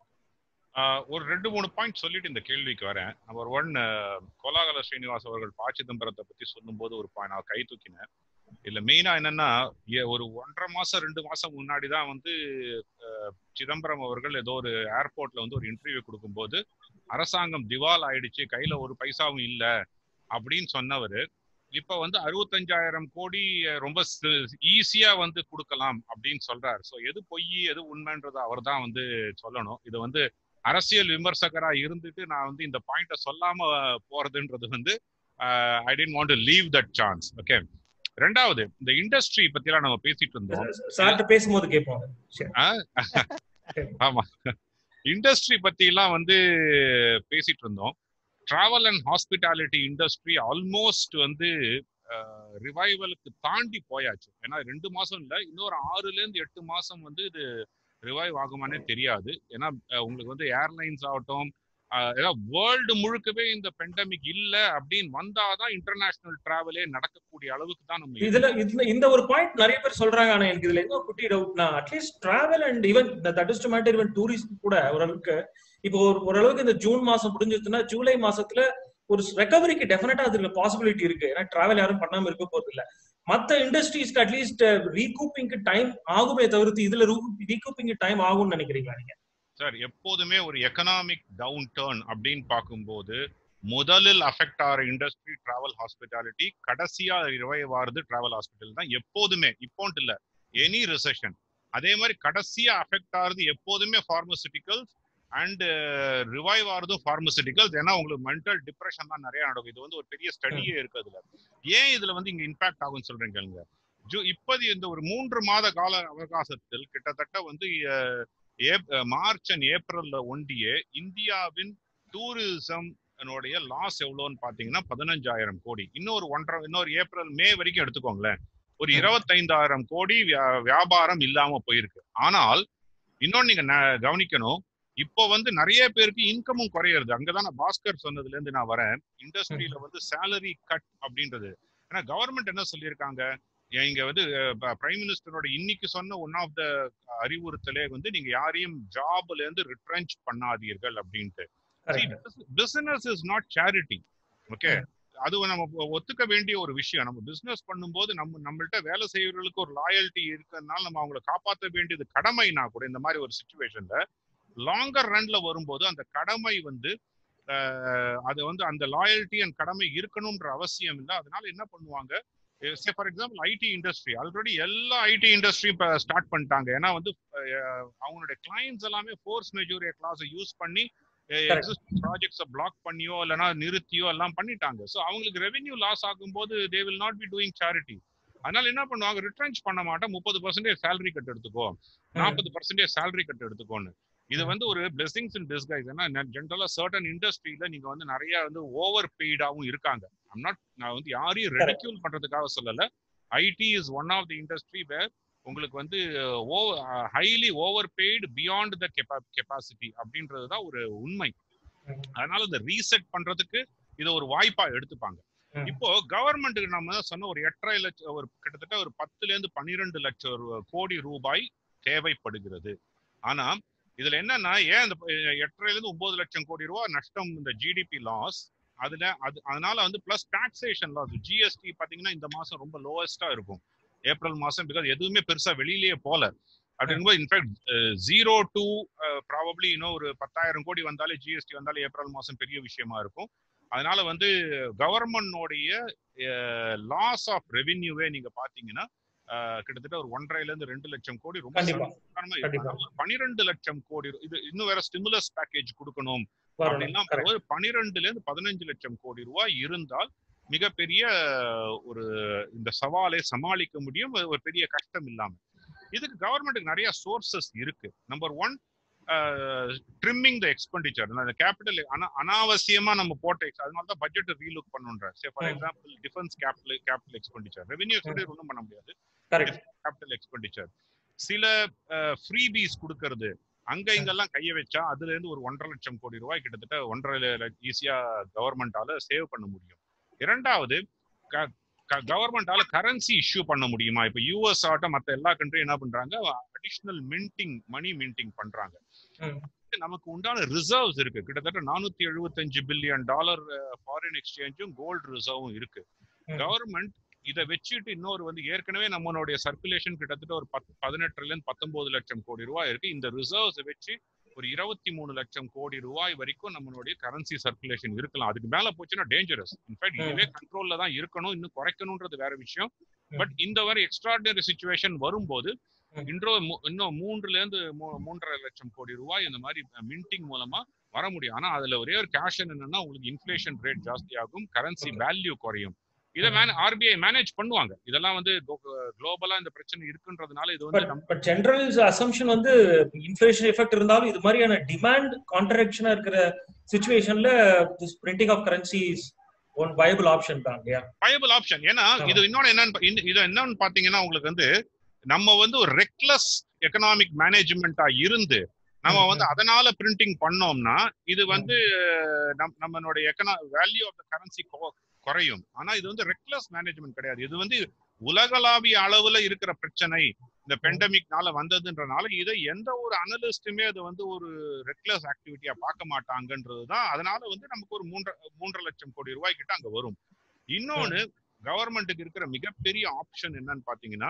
ஒரு ரெண்டு மூணு பாயிண்ட் சொல்லிட்டு இந்த கேள்விக்கு வரேன் நம்பர் ஒன் கோலாகல ஸ்ரீனிவாஸ் அவர்கள் பா சிதம்பரத்தை பத்தி சொல்லும்போது ஒரு பாயிண்ட் நான் கை தூக்கினேன் இல்ல மெயினா என்னன்னா ஒரு ஒன்றரை மாசம் ரெண்டு மாசம் முன்னாடி தான் வந்து சிதம்பரம் அவர்கள் ஏதோ ஒரு ஏர்போர்ட்ல வந்து ஒரு இன்டர்வியூ கொடுக்கும்போது அரசாங்கம் திவால் ஆயிடுச்சு கையில ஒரு பைசாவும் இல்ல அப்படின்னு சொன்னவர் இப்ப வந்து அறுபத்தஞ்சாயிரம் கோடி ரொம்ப ஈஸியா வந்து கொடுக்கலாம் அப்படின்னு சொல்றாரு ஸோ எது பொய் எது உண்மைன்றது அவர் தான் வந்து சொல்லணும் இது வந்து அரசியல் விமர்சகரா இருந்துட்டு நான் வந்து இந்த பாயிண்ட சொல்லாம போறதுன்றது வந்து I don't want to leave that chance okay ரெண்டாவது இந்த இண்டஸ்ட்ரி பத்தி எல்லாம் நம்ம பேசிட்டு இருந்தோம் சார்ட்ட பேசும்போது கேட்போம் ஆமா இண்டஸ்ட்ரி பத்தி எல்லாம் வந்து பேசிட்டு இருந்தோம் travel and hospitality industry almost வந்து ரிவைவலுக்கு தாண்டி போயாச்சு ஏன்னா ரெண்டு மாசம் இல்ல இன்னொரு ஆறுல இருந்து எட்டு மாசம் வந்து இது ரிவைவ் ஆகுமானே தெரியாது ஏன்னா உங்களுக்கு வந்து ஏர்லைன்ஸ் ஆகட்டும் ஏதாவது வேர்ல்டு முழுக்கவே இந்த பெண்டமிக் இல்ல அப்படின்னு வந்தாதான் இன்டர்நேஷனல் டிராவலே நடக்கக்கூடிய அளவுக்கு தான் நம்ம இதுல இதுல இந்த ஒரு பாயிண்ட் நிறைய பேர் சொல்றாங்க ஆனா எனக்கு இதுல என்ன குட்டி டவுட்னா at least travel and even that is to matter even tourist கூட ஓரளவுக்கு இப்போ ஒரு ஓரளவுக்கு இந்த ஜூன் மாசம் முடிஞ்சிருச்சுன்னா ஜூலை மாசத்துல ஒரு ரெக்கவரிக்கு டெஃபினட்டா அதுல பாசிபிலிட்டி இருக்கு ஏன்னா டிராவல் யாரும் பண்ணாம இருக்க போறது இல்ல மத்த இண்டஸ்ட்ரீஸ்க்கு அட்லீஸ்ட் ரீகூப்பிங்க்கு டைம் ஆகுமே தவிர்த்து இதுல ரீகூப்பிங் டைம் ஆகும்னு நினைக்கிறீங்களா நீங்க சார் எப்போதுமே ஒரு எக்கனாமிக் டவுன் டேர்ன் அப்படின்னு பார்க்கும்போது முதலில் அஃபெக்ட் ஆகிற இண்டஸ்ட்ரி டிராவல் ஹாஸ்பிட்டாலிட்டி கடைசியா ரிவைவ் ஆகுறது டிராவல் ஹாஸ்பிட்டல் தான் எப்போதுமே இப்போன்ட்டு இல்ல எனி ரிசெஷன் அதே மாதிரி கடைசியா அஃபெக்ட் ஆகுறது எப்போதுமே பார்மசிட்டிக்கல்ஸ் அண்ட் ரிவைவ் ஆகிறதும் பார்மசிட்டிக்கல்ஸ் ஏன்னா உங்களுக்கு மென்டல் டிப்ரெஷன் தான் நிறைய நடக்கும் இது வந்து ஒரு பெரிய ஸ்டடியே இருக்கு அதுல ஏன் இதுல வந்து இங்க இம்பாக்ட் ஆகும்னு சொல்றேன் கேளுங்க ஜூ இப்போது இந்த ஒரு மூன்று மாத கால அவகாசத்தில் கிட்டத்தட்ட வந்து மார்ச் அண்ட் ஏப்ரல்ல ஒண்டியே இந்தியாவின் டூரிசம் லாஸ் எவ்வளோன்னு பாத்தீங்கன்னா பதினஞ்சாயிரம் கோடி இன்னொரு ஒன்றரை இன்னொரு ஏப்ரல் மே வரைக்கும் எடுத்துக்கோங்களேன் ஒரு இருபத்தைந்தாயிரம் கோடி வியாபாரம் இல்லாம போயிருக்கு ஆனால் இன்னொன்னு நீங்க கவனிக்கணும் இப்போ வந்து நிறைய பேருக்கு இன்கமும் குறையிறது அங்கதான் பாஸ்கர் சொன்னதுல இருந்து நான் வரேன் இண்டஸ்ட்ரியில வந்து சேலரி கட் அப்படின்றது ஏன்னா கவர்மெண்ட் என்ன சொல்லியிருக்காங்க இங்க வந்து பிரைம் மினிஸ்டரோட இன்னைக்கு சொன்ன ஒன் ஆஃப் த அறிவுறுத்தலே வந்து நீங்க யாரையும் ஜாப்ல இருந்து ரிட்ரெஞ்ச் பண்ணாதீர்கள் அப்படின்ட்டு business is not charity okay அது நம்ம ஒத்துக்க வேண்டிய ஒரு விஷயம் நம்ம பிசினஸ் பண்ணும்போது நம்ம நம்மள்ட்ட வேலை செய்யறவர்களுக்கு ஒரு லாயல்ட்டி இருக்கிறதுனால நம்ம அவங்களை காப்பாற்ற வேண்டியது கடமைனா கூட இந்த மாதிரி ஒரு சுச்சுவேஷன்ல லாங்கர் ரன்ல வரும்போது அந்த கடமை வந்து அது வந்து அந்த லாயல்ட்டி அண்ட் கடமை இருக்கணும்ன்ற அவசியம் இல்லை அதனால என்ன பண்ணுவாங்க say for example IT industry already எல்லா ஐடி இண்டஸ்ட்ரியும் இப்போ ஸ்டார்ட் பண்ணிட்டாங்க ஏன்னா வந்து அவங்களுடைய கிளைண்ட்ஸ் எல்லாமே ஃபோர்ஸ் மெஜூரிய கிளாஸை யூஸ் பண்ணி எக்ஸிஸ்டிங் ப்ராஜெக்ட்ஸை பிளாக் பண்ணியோ இல்லைனா நிறுத்தியோ எல்லாம் பண்ணிட்டாங்க ஸோ அவங்களுக்கு ரெவென்யூ லாஸ் ஆகும்போது they will not be doing charity அதனால என்ன பண்ணுவாங்க ரிட்டர்ன்ஸ் பண்ண மாட்டேன் முப்பது பர்சன்டேஜ் சேலரி கட் எடுத்துக்கோ நாற்பது பர்சன்டேஜ் சேலரி கட் எடுத்துக்கோன்னு இது வந்து ஒரு பிளெஸிங்ஸ் இன் டிஸ்கைஸ் ஏன்னா ஜென்ரலா சர்டன் இண்டஸ்ட்ரியில நீங்க வந்து நிறைய வந்து ஓவர் பெய்டாவும் இருக்காங்க ஐம் நாட் நான் வந்து யாரையும் ரெடிக்யூல் பண்றதுக்காக சொல்லல IT is one of the industry where உங்களுக்கு வந்து highly over paid beyond the capacity அப்படின்றது தான் ஒரு உண்மை அதனால இந்த ரீசெட் பண்றதுக்கு இதை ஒரு வாய்ப்பா எடுத்துப்பாங்க இப்போ கவர்மெண்ட்டுக்கு நம்ம சொன்ன ஒரு எட்டரை லட்சம் ஒரு கிட்டத்தட்ட ஒரு பத்துல இருந்து பன்னிரெண்டு லட்சம் கோடி ரூபாய் தேவைப்படுகிறது ஆனா இதுல என்னன்னா ஏன் இந்த எட்டரைல இருந்து ஒன்பது லட்சம் கோடி ரூபாய் நஷ்டம் இந்த ஜிடிபி லாஸ் அதுல அது அதனால வந்து பிளஸ் டாக்ஸேஷன் லாஸ் ஜிஎஸ்டி பாத்தீங்கன்னா இந்த மாசம் ரொம்ப லோவஸ்டா இருக்கும் ஏப்ரல் மாசம் பிகாஸ் எதுவுமே பெருசா வெளியிலேயே போல அப்படிங்கும்போது இன்ஃபேக்ட் ஜீரோ டு ப்ராபப்ளி இன்னும் ஒரு பத்தாயிரம் கோடி வந்தாலே ஜிஎஸ்டி வந்தாலே ஏப்ரல் மாசம் பெரிய விஷயமா இருக்கும் அதனால வந்து கவர்மெண்டோடைய லாஸ் ஆஃப் ரெவென்யூவே நீங்க பாத்தீங்கன்னா கிட்டத்தட்ட ஒரு ஒன்றரைல இருந்து ரெண்டு லட்சம் கோடி ரொம்ப பனிரெண்டு லட்சம் கோடி இது இன்னும் வேற ஸ்டிமுலஸ் பேக்கேஜ் கொடுக்கணும் அப்படின்னா ஒரு பனிரெண்டுல இருந்து பதினஞ்சு லட்சம் கோடி ரூபாய் இருந்தால் மிகப்பெரிய ஒரு இந்த சவாலை சமாளிக்க முடியும் ஒரு பெரிய கஷ்டம் இல்லாம இதுக்கு கவர்மெண்ட்டுக்கு நிறைய சோர்சஸ் இருக்கு number one trimming the expenditure அந்த கேபிட்டல் அனாவசியமா நம்ம போட்ட அதனால தான் பட்ஜெட் ரீலுக் பண்ணுன்ற say for example defence capital capital expenditure revenue expenditure ஒன்றும் பண்ண முடியாது கேபிட்டல் எக்ஸ்பெண்டிச்சர் சில ஃப்ரீபீஸ் கொடுக்கறது அங்க இங்கெல்லாம் கைய வச்சா அதுல இருந்து ஒரு ஒன்றரை லட்சம் கோடி ரூபாய் கிட்டத்தட்ட ஒன்றரை ஈஸியா கவர்மெண்டால சேவ் பண்ண முடியும் இரண்டாவது கவர்மெண்டால கரன்சி இஷ்யூ பண்ண முடியுமா இப்ப யூஎஸ் ஆட்டம் மத்த எல்லா கண்ட்ரியும் என்ன பண்றாங்க அடிஷனல் மின்டிங் மணி மின்டிங் பண்றாங்க நமக்கு உண்டான ரிசர்வ்ஸ் இருக்கு கிட்டத்தட்ட நானூத்தி எழுபத்தஞ்சு பில்லியன் டாலர் ஃபாரின் எக்ஸ்சேஞ்சும் கோல்டு ரிசர்வும் இருக்கு கவர்மெண்ட் இதை வச்சுட்டு இன்னொரு வந்து ஏற்கனவே நம்மளுடைய சர்க்குலேஷன் கிட்டத்தட்ட ஒரு பத் பதினெட்டுல இருந்து பத்தொன்பது லட்சம் கோடி ரூபாய் இருக்கு இந்த ரிசர்வ்ஸ் வச்சு ஒரு இருபத்தி மூணு லட்சம் கோடி ரூபாய் வரைக்கும் நம்மளுடைய கரன்சி சர்க்குலேஷன் இருக்கலாம் அதுக்கு மேல போச்சுன்னா டேஞ்சரஸ் இன்ஃபேக்ட் இதுவே கண்ட்ரோல்ல தான் இருக்கணும் இன்னும் குறைக்கணும்ன்றது வேற விஷயம் பட் இந்த வரை எக்ஸ்ட்ராடினரி சுச்சுவேஷன் வரும்போது இன்றோ இன்னும் மூன்றுல இருந்து மூன்றரை லட்சம் கோடி ரூபாய் இந்த மாதிரி மின்டிங் மூலமா வர முடியும் ஆனா அதுல ஒரே ஒரு கேஷன் என்னன்னா உங்களுக்கு இன்ஃபிளேஷன் ரேட் ஜாஸ்தி ஆகும் கரன்சி வேல்யூ குறையும் இதை மேன ஆர்பிஐ மேனேஜ் பண்ணுவாங்க இதெல்லாம் வந்து குளோபலா இந்த பிரச்சனை இருக்குன்றதுனால இது வந்து பட் ஜெனரல் அசம்ஷன் வந்து இன்ஃபிளேஷன் எஃபெக்ட் இருந்தாலும் இது மாதிரியான டிமாண்ட் கான்ட்ராக்ஷனா இருக்கிற சுச்சுவேஷன்ல this printing of currency one viable option தான் இல்லையா வயபிள் ஆப்ஷன் ஏன்னா இது இன்னொன்னு என்னன்னு இது என்னன்னு பாத்தீங்கன்னா உங்களுக்கு வந்து நம்ம வந்து ஒரு ரெக்லஸ் எக்கனாமிக் மேனேஜ்மெண்டா இருந்து நம்ம வந்து அதனால பிரிண்டிங் பண்ணோம்னா இது வந்து நம்மளுடைய எக்கனா வேல்யூ ஆஃப் த கரன்சி குறையும் ஆனா இது வந்து ரெக்லஸ் மேனேஜ்மெண்ட் கிடையாது இது வந்து உலகளாவிய அளவுல இருக்கிற பிரச்சனை இந்த பெண்டமிக்னால வந்ததுன்றனால இதை எந்த ஒரு அனலிஸ்டுமே அது வந்து ஒரு ரெக்லஸ் ஆக்டிவிட்டியா பார்க்க மாட்டாங்கன்றதுதான் அதனால வந்து நமக்கு ஒரு மூன்றரை மூன்றரை லட்சம் கோடி ரூபாய் கிட்ட அங்க வரும் இன்னொன்னு கவர்மெண்ட்டுக்கு இருக்கிற மிகப்பெரிய ஆப்ஷன் என்னன்னு பாத்தீங்கன்னா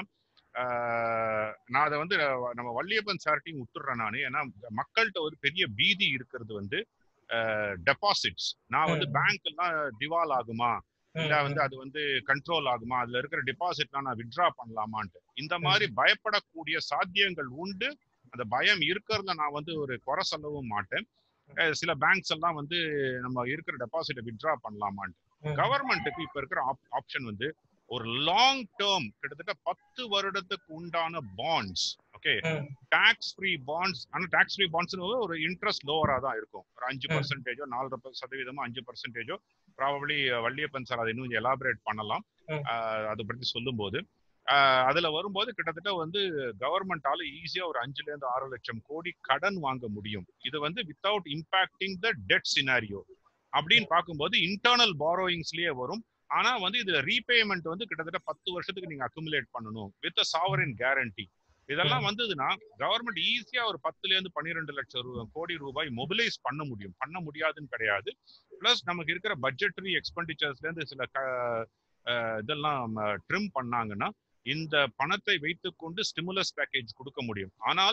நான் அதை வந்து நம்ம வள்ளியப்பன் சார்ட்டையும் விட்டுறேன் நான் ஏன்னா மக்கள்கிட்ட ஒரு பெரிய பீதி இருக்கிறது வந்து டெபாசிட்ஸ் நான் வந்து பேங்க் எல்லாம் திவால் ஆகுமா இல்ல வந்து அது வந்து கண்ட்ரோல் ஆகுமா அதுல இருக்கிற டெபாசிட்லாம் நான் வித்ட்ரா பண்ணலாமான்ட்டு இந்த மாதிரி பயப்படக்கூடிய சாத்தியங்கள் உண்டு அந்த பயம் இருக்கிறத நான் வந்து ஒரு குறை சொல்லவும் மாட்டேன் சில பேங்க்ஸ் எல்லாம் வந்து நம்ம இருக்கிற டெபாசிட்டை வித்ட்ரா பண்ணலாமான்ட்டு கவர்மெண்ட்டுக்கு இப்ப இருக்கிற ஆப்ஷன் வந்து ஒரு லாங் டேர்ம் கிட்டத்தட்ட பத்து வருடத்துக்கு உண்டான bonds okay tax free bonds ஆனா டாக்ஸ் ஃப்ரீ பாண்ட்ஸ் ஒரு இன்ட்ரெஸ்ட் லோவரா தான் இருக்கும் ஒரு அஞ்சு பர்சன்டேஜோ நாலரை சதவீதமோ அஞ்சு பர்சன்டேஜோ ப்ராபப்ளி வள்ளியப்பன் சார் அதை இன்னும் எலாபரேட் பண்ணலாம் அதை பற்றி சொல்லும் போது அதுல வரும்போது கிட்டத்தட்ட வந்து கவர்மெண்டால ஈஸியா ஒரு அஞ்சுல இருந்து ஆறு லட்சம் கோடி கடன் வாங்க முடியும் இது வந்து without impacting the debt scenario அப்படின்னு பார்க்கும்போது இன்டர்னல் பாரோயிங்ஸ்லயே வரும் ஆனா வந்து இதுல ரீபேமெண்ட் வந்து கிட்டத்தட்ட பத்து வருஷத்துக்கு நீங்க அக்குமுலேட் பண்ணணும் வித் சாவரின் கேரண்டி இதெல்லாம் வந்ததுன்னா கவர்மெண்ட் ஈஸியா ஒரு பத்துல இருந்து பன்னிரெண்டு லட்சம் கோடி ரூபாய் மொபிலைஸ் பண்ண முடியும் பண்ண முடியாதுன்னு கிடையாது பிளஸ் நமக்கு இருக்கிற பட்ஜெட்டரி எக்ஸ்பெண்டிச்சர்ஸ்ல இருந்து சில இதெல்லாம் ட்ரிம் பண்ணாங்கன்னா இந்த பணத்தை வைத்துக்கொண்டு ஸ்டிமுலஸ் பேக்கேஜ் கொடுக்க முடியும் ஆனால்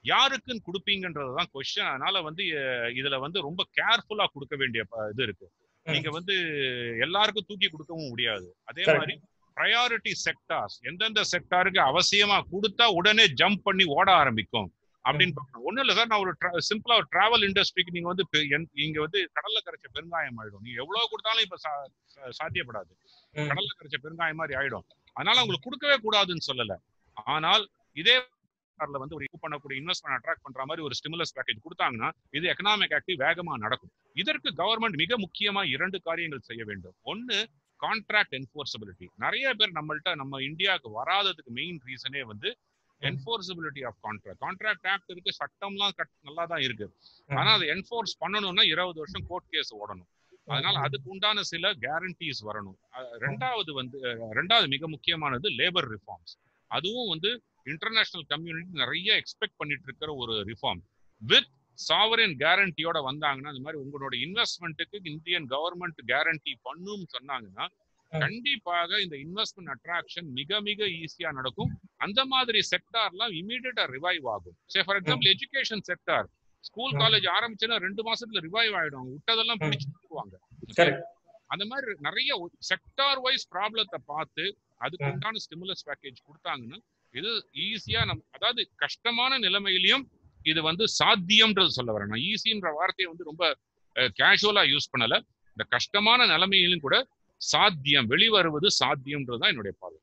யாருக்குன்னு கொடுப்பீங்கன்றதுதான் கொஸ்டின் அதனால வந்து இதுல வந்து ரொம்ப கேர்ஃபுல்லா கொடுக்க வேண்டிய இது இருக்கு நீங்க வந்து எல்லாருக்கும் தூக்கி கொடுக்கவும் முடியாது அதே மாதிரி ப்ரையாரிட்டி செக்டார்ஸ் எந்தெந்த செக்டாருக்கு அவசியமா கொடுத்தா உடனே ஜம்ப் பண்ணி ஓட ஆரம்பிக்கும் அப்படின்னு பார்க்கணும் ஒண்ணும் இல்ல சார் நான் ஒரு சிம்பிளா ஒரு டிராவல் இண்டஸ்ட்ரிக்கு நீங்க வந்து இங்க வந்து கடல்ல கரைச்ச பெருங்காயம் ஆயிடும் நீங்க எவ்வளவு கொடுத்தாலும் இப்ப சாத்தியப்படாது கடல்ல கரைச்ச பெருங்காயம் மாதிரி ஆயிடும் அதனால உங்களுக்கு கொடுக்கவே கூடாதுன்னு சொல்லல ஆனால் இதே வந்து ஒரு பண்ணக்கூடிய இன்வெஸ்ட்மெண்ட் அட்ராக்ட் பண்ற மாதிரி ஒரு ஸ்டிமுலஸ் பேக்கேஜ் கொடுத்தாங்கன்னா இது எக்கனாமிக் ஆக்டிவ் வேகமா நடக்கும் இதற்கு கவர்மெண்ட் மிக முக்கியமா இரண்டு காரியங்கள் செய்ய வேண்டும் ஒன்னு கான்ட்ராக்ட் என்ஃபோர்சபிலிட்டி நிறைய பேர் நம்மள்ட்ட நம்ம இந்தியாவுக்கு வராததுக்கு மெயின் ரீசனே வந்து enforceability of contract contract act இருக்கு சட்டம்லாம் நல்லா தான் இருக்கு ஆனா அதை என்ஃபோர்ஸ் பண்ணணும்னா இருபது வருஷம் கோர்ட் கேஸ் ஓடணும் அதனால அதுக்கு உண்டான சில கேரண்டிஸ் வரணும் ரெண்டாவது வந்து ரெண்டாவது மிக முக்கியமானது லேபர் ரிஃபார்ம்ஸ் அதுவும் வந்து இன்டர்நேஷனல் கம்யூனிட்டி நிறைய எக்ஸ்பெக்ட் பண்ணிட்டு இருக்கிற ஒரு ரிஃபார்ம் வித் சாவரின் கேரண்டியோட வந்தாங்கன்னா இந்த மாதிரி உங்களோட இன்வெஸ்ட்மெண்ட்டுக்கு இந்தியன் கவர்மெண்ட் கேரண்டி பண்ணும் சொன்னாங்கன்னா கண்டிப்பாக இந்த இன்வெஸ்ட்மெண்ட் அட்ராக்ஷன் மிக மிக ஈஸியா நடக்கும் அந்த மாதிரி செக்டார்லாம் இமீடியட்டா ரிவைவ் ஆகும் say for example education sector school college ஆரம்பிச்சுன்னா ரெண்டு மாசத்துல ரிவைவ் ஆயிடும் விட்டதெல்லாம் பிடிச்சிருவாங்க அந்த மாதிரி நிறைய செக்டார் வைஸ் ப்ராப்ளத்தை பார்த்து அதுக்கு உண்டான ஸ்டிமுலஸ் பேக்கேஜ் கொடுத்தாங்கன்னா இது ஈஸியா நம் அதாவது கஷ்டமான நிலைமையிலையும் இது வந்து சாத்தியம்ன்றது சொல்ல வரேன் நான் ஈஸின்ற வார்த்தையை வந்து ரொம்ப கேஷுவலா யூஸ் பண்ணல இந்த கஷ்டமான நிலைமையிலும் கூட சாத்தியம் வெளிவருவது சாத்தியம்ன்றதுதான் என்னுடைய பார்வை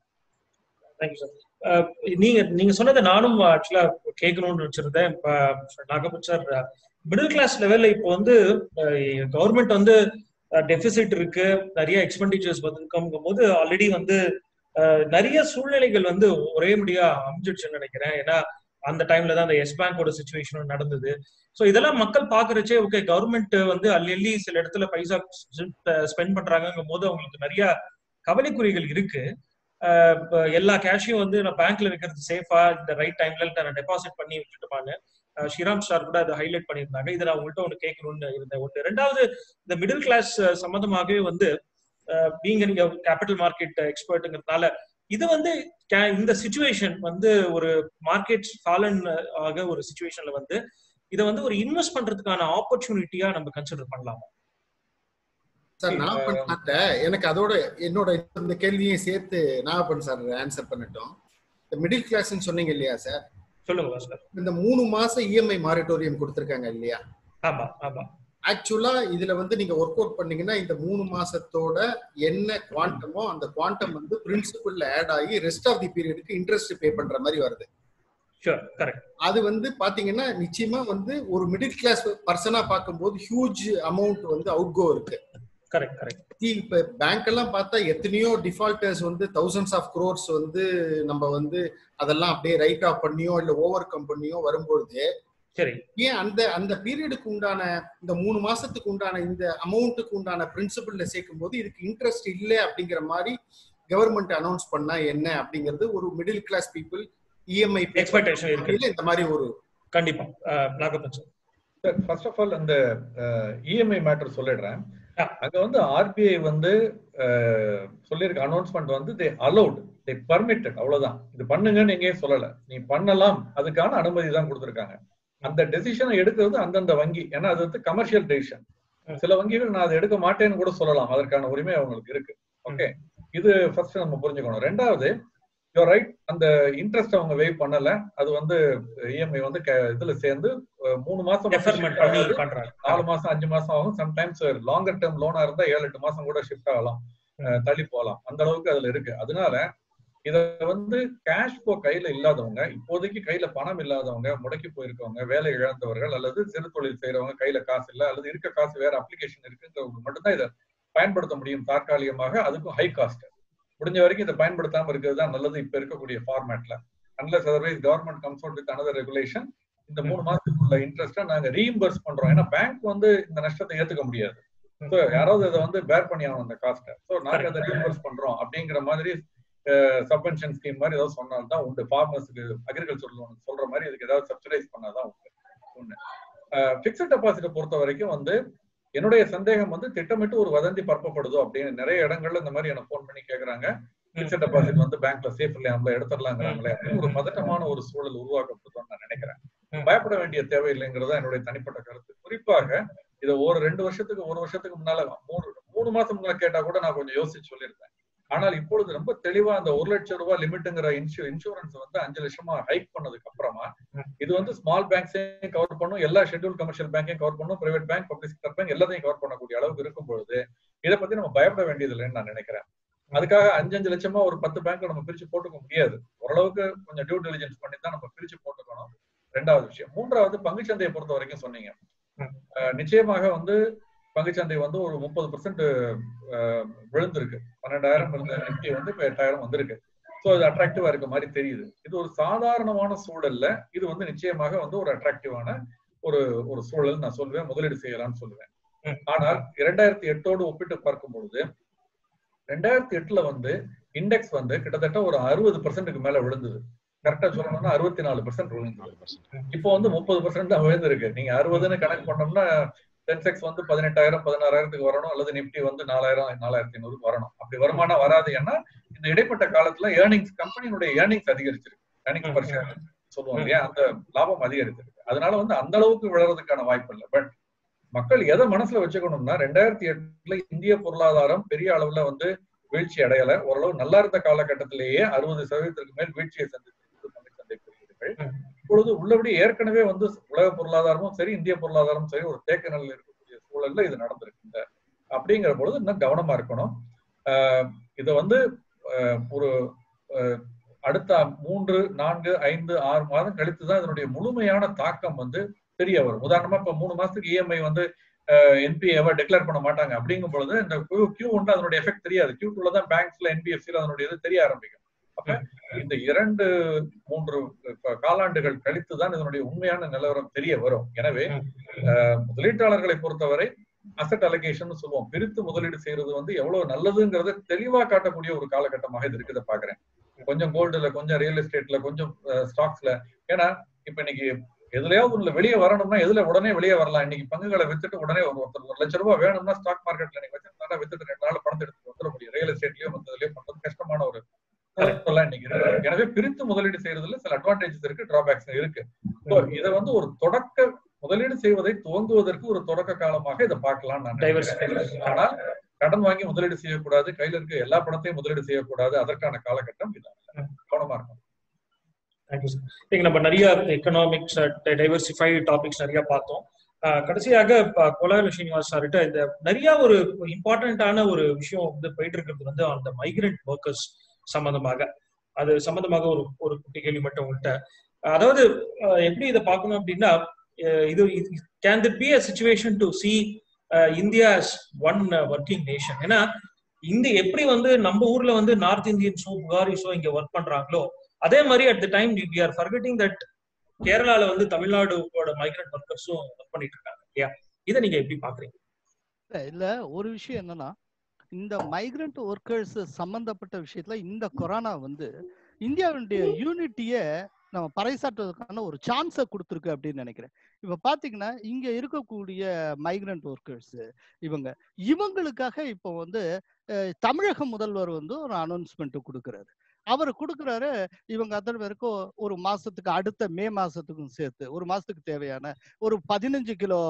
நீங்க நீங்க சொன்னதை நானும் ஆக்சுவலா கேட்கணும்னு வச்சிருந்தேன் நாகபட் சார் மிடில் கிளாஸ் லெவல்ல இப்போ வந்து கவர்மெண்ட் வந்து டெபிசிட் இருக்கு நிறைய எக்ஸ்பெண்டிச்சர்ஸ் வந்துருக்கும் போது ஆல்ரெடி வந்து நிறைய சூழ்நிலைகள் வந்து ஒரே முடியா அமைஞ்சிடுச்சுன்னு நினைக்கிறேன் ஏன்னா அந்த டைம்ல தான் அந்த எஸ் பேங்கோட சுச்சுவேஷனும் நடந்தது ஸோ இதெல்லாம் மக்கள் பாக்குறச்சே ஓகே கவர்மெண்ட் வந்து அள்ளி அள்ளி சில இடத்துல பைசா ஸ்பெண்ட் பண்றாங்கும் போது அவங்களுக்கு நிறைய கவலைக்குறிகள் இருக்கு எல்லா கேஷையும் வந்து நான் பேங்க்ல வைக்கிறது சேஃபா இந்த ரைட் டைம்ல நான் டெபாசிட் பண்ணி வச்சுட்டுமான்னு ஸ்ரீராம் சார் கூட அதை ஹைலைட் பண்ணியிருந்தாங்க இதை நான் உங்கள்கிட்ட ஒன்று கேட்கணும்னு இருந்தேன் ஒன்று ரெண்டாவது இந்த மிடில் கிளாஸ் சம்பந்தமாகவே வந்து நீங்க நீங்க கேபிட்டல் மார்க்கெட் எக்ஸ்பர்ட்டுங்கிறதுனால இது வந்து இந்த சுச்சுவேஷன் வந்து ஒரு மார்க்கெட் ஃபாலன் ஆக ஒரு சுச்சுவேஷன்ல வந்து இதை வந்து ஒரு இன்வெஸ்ட் பண்றதுக்கான ஆப்பர்ச்சுனிட்டியா நம்ம கன்சிடர் பண்ணலாமா சார் நான் பண்ண எனக்கு அதோட என்னோட இந்த கேள்வியும் சேர்த்து நாகப்பன் சார் ஆன்சர் பண்ணட்டும் இந்த மிடில் கிளாஸ்ன்னு சொன்னீங்க இல்லையா சார் சொல்லுங்க சார் இந்த மூணு மாசம் இஎம்ஐ மாரிட்டோரியம் கொடுத்துருக்காங்க இல்லையா ஆமா ஆமா ஆக்சுவலா இதுல வந்து நீங்க ஒர்க் அவுட் பண்ணீங்கன்னா இந்த மூணு மாசத்தோட என்ன குவாண்டமோ அந்த குவாண்டம் வந்து பிரின்சிபல்ல ஆட் ஆகி ரெஸ்ட் ஆஃப் தி பீரியடுக்கு இன்ட்ரெஸ்ட் பே பண்ற மாதிரி வருது அது வந்து பாத்தீங்கன்னா நிச்சயமா வந்து ஒரு மிடில் கிளாஸ் பர்சனா பார்க்கும்போது ஹியூஜ் அமௌண்ட் வந்து அவுட் கோ இருக்கு கரெக்ட் கரெக்ட் இப்ப பேங்க் எல்லாம் பார்த்தா எத்தனையோ டிஃபால்டர்ஸ் வந்து தௌசண்ட்ஸ் ஆஃப் குரோர்ஸ் வந்து நம்ம வந்து அதெல்லாம் அப்படியே ரைட் ஆஃப் பண்ணியோ இல்ல ஓவர் கம் பண்ணியோ வரும்பொழுது சரி ஏன் அந்த அந்த பீரியடுக்கு உண்டான இந்த மூணு மாசத்துக்கு உண்டான இந்த அமௌண்ட்டுக்கு உண்டான பிரின்சிபல்ல சேர்க்கும் போது இதுக்கு இன்ட்ரெஸ்ட் இல்லை அப்படிங்கிற மாதிரி கவர்மெண்ட் அனௌன்ஸ் பண்ணா என்ன அப்படிங்கிறது ஒரு middle class people EMI expectation இருக்கு இந்த மாதிரி ஒரு கண்டிப்பா நாகப்பஞ்சம் ஃபர்ஸ்ட் ஆஃப் ஆல் அந்த இஎம்ஐ மேட்டர் சொல்லிடுறேன் அங்க வந்து ஆர்பிஐ வந்து சொல்லியிருக்க அனௌன்ஸ்மெண்ட் வந்து தே அலௌட் தே பர்மிட்டட் அவ்வளவுதான் இது பண்ணுங்கன்னு எங்கேயும் சொல்லல நீ பண்ணலாம் அதுக்கான அனுமதி தான் கொடுத்துருக்காங்க அந்த டெசிஷனை எடுக்கிறது அந்தந்த வங்கி ஏன்னா அது வந்து கமர்ஷியல் டெசிஷன் சில வங்கிகள் நான் அதை எடுக்க மாட்டேன்னு கூட சொல்லலாம் அதற்கான உரிமை அவங்களுக்கு இருக்கு ஓகே இது ஃபர்ஸ்ட் நம்ம புரிஞ்சுக்கணும் ரெண்டாவது யோ ரைட் அந்த இன்ட்ரெஸ்ட் அவங்க வெயிட் பண்ணல அது வந்து இஎம்ஐ வந்து இதுல சேர்ந்து மூணு மாசம் நாலு மாசம் அஞ்சு மாசம் ஆகும் சம்டைம்ஸ் லாங்கர் டேர்ம் லோனா இருந்தா ஏழு எட்டு மாசம் கூட ஷிஃப்ட் ஆகலாம் தள்ளி போகலாம் அந்த அளவுக்கு அதுல இருக்கு அதனால இத வந்து கேஷ் போ கையில இல்லாதவங்க இப்போதைக்கு கையில பணம் இல்லாதவங்க முடக்கி போயிருக்கவங்க வேலை இழந்தவர்கள் அல்லது சிறு தொழில் செய்யறவங்க கையில காசு இல்ல அல்லது இருக்க காசு வேற அப்ளிகேஷன் இருக்குன்றவங்க மட்டும்தான் இதை பயன்படுத்த முடியும் தற்காலிகமாக அதுக்கும் ஹை காஸ்ட் முடிஞ்ச வரைக்கும் இதை பயன்படுத்தாம இருக்கிறது தான் நல்லது இப்ப இருக்கக்கூடிய ஃபார்மேட்ல unless otherwise government comes out with another regulation இந்த மூணு மாசத்துக்குள்ள இன்ட்ரெஸ்ட்டை நாங்க ரீஇம்பர்ஸ் பண்றோம் ஏன்னா பேங்க் வந்து இந்த நஷ்டத்தை ஏத்துக்க முடியாது ஸோ யாராவது அதை வந்து பேர் பண்ணி ஆகணும் அந்த காஸ்ட்டை ஸோ நாங்க அதை ரீஇம்பர்ஸ் பண்றோம் அப்படிங்கிற மாதிரி சப்வென்ஷன் ஸ்கீம் மாதிரி ஏதாவது சொன்னால்தான் உண்டு ஃபார்மர்ஸுக்கு அக்ரிகல்ச்சர் லோன் சொல்ற மாதிரி இதுக்கு ஏதாவது சப்சிடைஸ் பண்ணாதான் உண்டு ஒண்ணு பிக்சட் டெபாசிட்டை பொறுத்த வரைக்கும் வந்து என்னுடைய சந்தேகம் வந்து திட்டமிட்டு ஒரு வதந்தி பரப்பப்படுதோ அப்படின்னு நிறைய இடங்கள்ல இந்த மாதிரி எனக்கு போன் பண்ணி கேக்குறாங்க பிக்சட் டெபாசிட் வந்து பேங்க்ல சேஃப் இல்லையா நம்மள எடுத்துடலாங்கிறாங்களே அப்படின்னு ஒரு பதட்டமான ஒரு சூழல் உருவாக்கப்படுதோன்னு நான் நினைக்கிறேன் பயப்பட வேண்டிய தேவையில்லைங்கிறது என்னுடைய தனிப்பட்ட கருத்து குறிப்பாக இதை ஒரு ரெண்டு வருஷத்துக்கு ஒரு வருஷத்துக்கு முன்னால மூணு மூணு மாசம் முன்னால கேட்டா கூட நான் கொஞ்சம் யோசிச்சு சொல்லியிருப்பேன் ஆனால் இப்பொழுது ரொம்ப தெளிவா அந்த ஒரு லட்சம் ரூபாய் லிமிட்ங்கிற இன்சூ இன்சூரன்ஸ் வந்து அஞ்சு லட்சமா ஹைக் பண்ணதுக்கு அப்புறமா இது வந்து ஸ்மால் பேங்க்ஸையும் கவர் பண்ணும் எல்லா ஷெட்யூல் கமர்ஷியல் பேங்கையும் கவர் பண்ணும் private bank public sector bank எல்லாத்தையும் கவர் பண்ணக்கூடிய அளவுக்கு இருக்கும் பொழுது இதை பத்தி நம்ம பயப்பட வேண்டியது இல்லைன்னு நான் நினைக்கிறேன் அதுக்காக அஞ்சு அஞ்சு லட்சமா ஒரு பத்து பேங்க்ல நம்ம பிரிச்சு போட்டுக்க முடியாது ஓரளவுக்கு கொஞ்சம் டியூ டெலிஜென்ஸ் பண்ணி தான் நம்ம பிரிச்சு போட்டுக்கணும் ரெண்டாவது விஷயம் மூன்றாவது பங்குச்சந்தையை பொறுத்த வரைக்கும் சொன்னீங்க நிச்சயமாக வந்து பங்குச்சந்தை வந்து ஒரு முப்பது பர்சன்ட் விழுந்திருக்கு பன்னெண்டாயிரம் இருந்த நிப்டி வந்து இப்ப எட்டாயிரம் வந்திருக்கு ஸோ அது அட்ராக்டிவா இருக்க மாதிரி தெரியுது இது ஒரு சாதாரணமான சூழல்ல இது வந்து நிச்சயமாக வந்து ஒரு அட்ராக்டிவான ஒரு ஒரு சூழல் நான் சொல்லுவேன் முதலீடு செய்யலாம்னு சொல்லுவேன் ஆனால் இரண்டாயிரத்தி எட்டோடு ஒப்பிட்டு பார்க்கும் பொழுது ரெண்டாயிரத்தி எட்டுல வந்து இண்டெக்ஸ் வந்து கிட்டத்தட்ட ஒரு அறுபது பர்சன்ட்டுக்கு மேல விழுந்தது கரெக்டா சொல்லணும்னா அறுபத்தி நாலு பர்சன்ட் விழுந்தது இப்போ வந்து முப்பது பர்சன்ட் தான் விழுந்திருக்கு நீங்க அறுபதுன்னு கணக்கு பண்ணோம்னா சென்செக்ஸ் வந்து பதினெட்டாயிரம் பதினாறாயிரத்துக்கு வரணும் அல்லது நிப்டி வந்து நாலாயிரம் நாலாயிரத்தி ஐநூறுக்கு வரணும் அப்படி வருமானம் வராது ஏன்னா இந்த இடைப்பட்ட காலத்துல ஏர்னிங்ஸ் கம்பெனியினுடைய ஏர்னிங்ஸ் அதிகரிச்சிருக்கு ஏர்னிங்ஸ் பர் ஷேர் சொல்லுவோம் இல்லையா அந்த லாபம் அதிகரிச்சிருக்கு அதனால வந்து அந்த அளவுக்கு விழறதுக்கான வாய்ப்பு இல்லை பட் மக்கள் எதை மனசுல வச்சுக்கணும்னா ரெண்டாயிரத்தி எட்டுல இந்திய பொருளாதாரம் பெரிய அளவுல வந்து வீழ்ச்சி அடையல ஓரளவு நல்லா இருந்த காலகட்டத்திலேயே அறுபது சதவீதத்திற்கு மேல் வீழ்ச்சியை சந்தித்திருக்கிறது பங்குச்சந்தை குறியீடுகள் இப்பொழுது உள்ளபடி ஏற்கனவே வந்து உலக பொருளாதாரமும் சரி இந்திய பொருளாதாரமும் சரி ஒரு தேக்க நிலையில் இருக்கக்கூடிய சூழல்ல இது நடந்திருக்கு இந்த அப்படிங்கிற பொழுது இன்னும் கவனமா இருக்கணும் இதை வந்து ஒரு அடுத்த மூன்று நான்கு ஐந்து ஆறு மாதம் கழித்து தான் இதனுடைய முழுமையான தாக்கம் வந்து தெரிய வரும் உதாரணமா இப்ப மூணு மாசத்துக்கு இஎம்ஐ வந்து என்பிஏவை டிக்ளேர் பண்ண மாட்டாங்க அப்படிங்கும் பொழுது இந்த கியூ ஒன்று அதனுடைய எஃபெக்ட் தெரியாது கியூ டூல தான் பேங்க்ஸ்ல என்பிஎஃப்சில அதனுடைய இது தெரிய ஆரம்பிக்கும் அப்ப இந்த இரண்டு மூன்று காலாண்டுகள் கழித்து தான் இதனுடைய உண்மையான நிலவரம் தெரிய வரும் எனவே முதலீட்டாளர்களை பொறுத்தவரை அசட் அலகேஷன் சொல்லுவோம் பிரித்து முதலீடு செய்யறது வந்து எவ்வளவு நல்லதுங்கிறத தெளிவா காட்டக்கூடிய ஒரு காலகட்டமாக இது இருக்கிறத பாக்குறேன் கொஞ்சம் கோல்டுல கொஞ்சம் ரியல் எஸ்டேட்ல கொஞ்சம் ஸ்டாக்ஸ்ல ஏன்னா இப்ப இன்னைக்கு எதுலயாவது ஒண்ணுல வெளியே வரணும்னா எதுல உடனே வெளியே வரலாம் இன்னைக்கு பங்குகளை வித்துட்டு உடனே ஒரு ஒருத்தர் ஒரு லட்சம் ரூபாய் வேணும்னா ஸ்டாக் மார்க்கெட்ல நீங்க வச்சிருந்தா வித்துட்டு ரெண்டு நாள் பணத்தை எடுத்து வந்துட முடியும் ரியல் எஸ்டேட்லயோ மற்றதுலயோ பண்றது கஷ்டமான ஒரு இன்னைக்கு எனவே பிரித்து முதலீடு செய்யறதுல சில அட்வான்டேஜஸ் இருக்கு டிராபேக்ஸ் இருக்கு இதை வந்து ஒரு தொடக்க முதலீடு செய்வதை துவங்குவதற்கு ஒரு தொடக்க காலமாக இதை பார்க்கலாம் நான் ஆனால் கடன் வாங்கி முதலீடு செய்யக்கூடாது கையில இருக்க எல்லா பணத்தையும் முதலீடு செய்யக்கூடாது அதற்கான காலகட்டம் இதான் கவனமா இருக்கும் தேங்க்யூ சார் நீங்க நம்ம நிறைய எக்கனாமிக்ஸ் டைவர்சிஃபை டாபிக்ஸ் நிறைய பார்த்தோம் கடைசியாக கொலால ஸ்ரீனிவாஸ் சார்கிட்ட இந்த நிறைய ஒரு இம்பார்ட்டன்டான ஒரு விஷயம் வந்து போயிட்டு இருக்கிறது வந்து அந்த மைக்ரெண்ட் ஒர்க்கர்ஸ் சம்பந்தமாக அது சம்பந்தமாக ஒரு ஒரு குட்டி கேள்வி மட்டும் உங்கள்கிட்ட அதாவது எப்படி இதை பார்க்கணும் அப்படின்னா இது can it be a situation to see India one working nation ஏன்னா இந்த எப்படி வந்து நம்ம ஊர்ல வந்து நார்த் இந்தியன்ஸோ புகாரிஸோ இங்க ஒர்க் பண்றாங்களோ அதே மாதிரி at the time we are forgetting that கேரளால வந்து தமிழ்நாடுவோட மைக்ரண்ட் ஒர்க்கர்ஸும் ஒர்க் பண்ணிட்டு இருக்காங்க இல்லையா இதை நீங்க எப்படி பாக்குறீங்க இல்ல ஒரு விஷயம் என்னன்னா இந்த மைக்ரண்ட் ஒர்க்கர்ஸ் சம்பந்தப்பட்ட விஷயத்துல இந்த கொரோனா வந்து இந்தியாவுடைய யூனிட்டிய நம்ம பறைசாற்றுவதற்கான ஒரு சான்ஸை கொடுத்துருக்கு அப்படின்னு நினைக்கிறேன் இப்ப பாத்தீங்கன்னா இங்க இருக்கக்கூடிய மைக்ரண்ட் ஒர்க்கர்ஸ் இவங்க இவங்களுக்காக இப்போ வந்து தமிழக முதல்வர் வந்து ஒரு அனௌன்ஸ்மெண்ட் கொடுக்குறாரு அவர் கொடுக்குறாரு இவங்க அத்தனை பேருக்கும் ஒரு மாசத்துக்கு அடுத்த மே மாசத்துக்கும் சேர்த்து ஒரு மாசத்துக்கு தேவையான ஒரு பதினஞ்சு கிலோ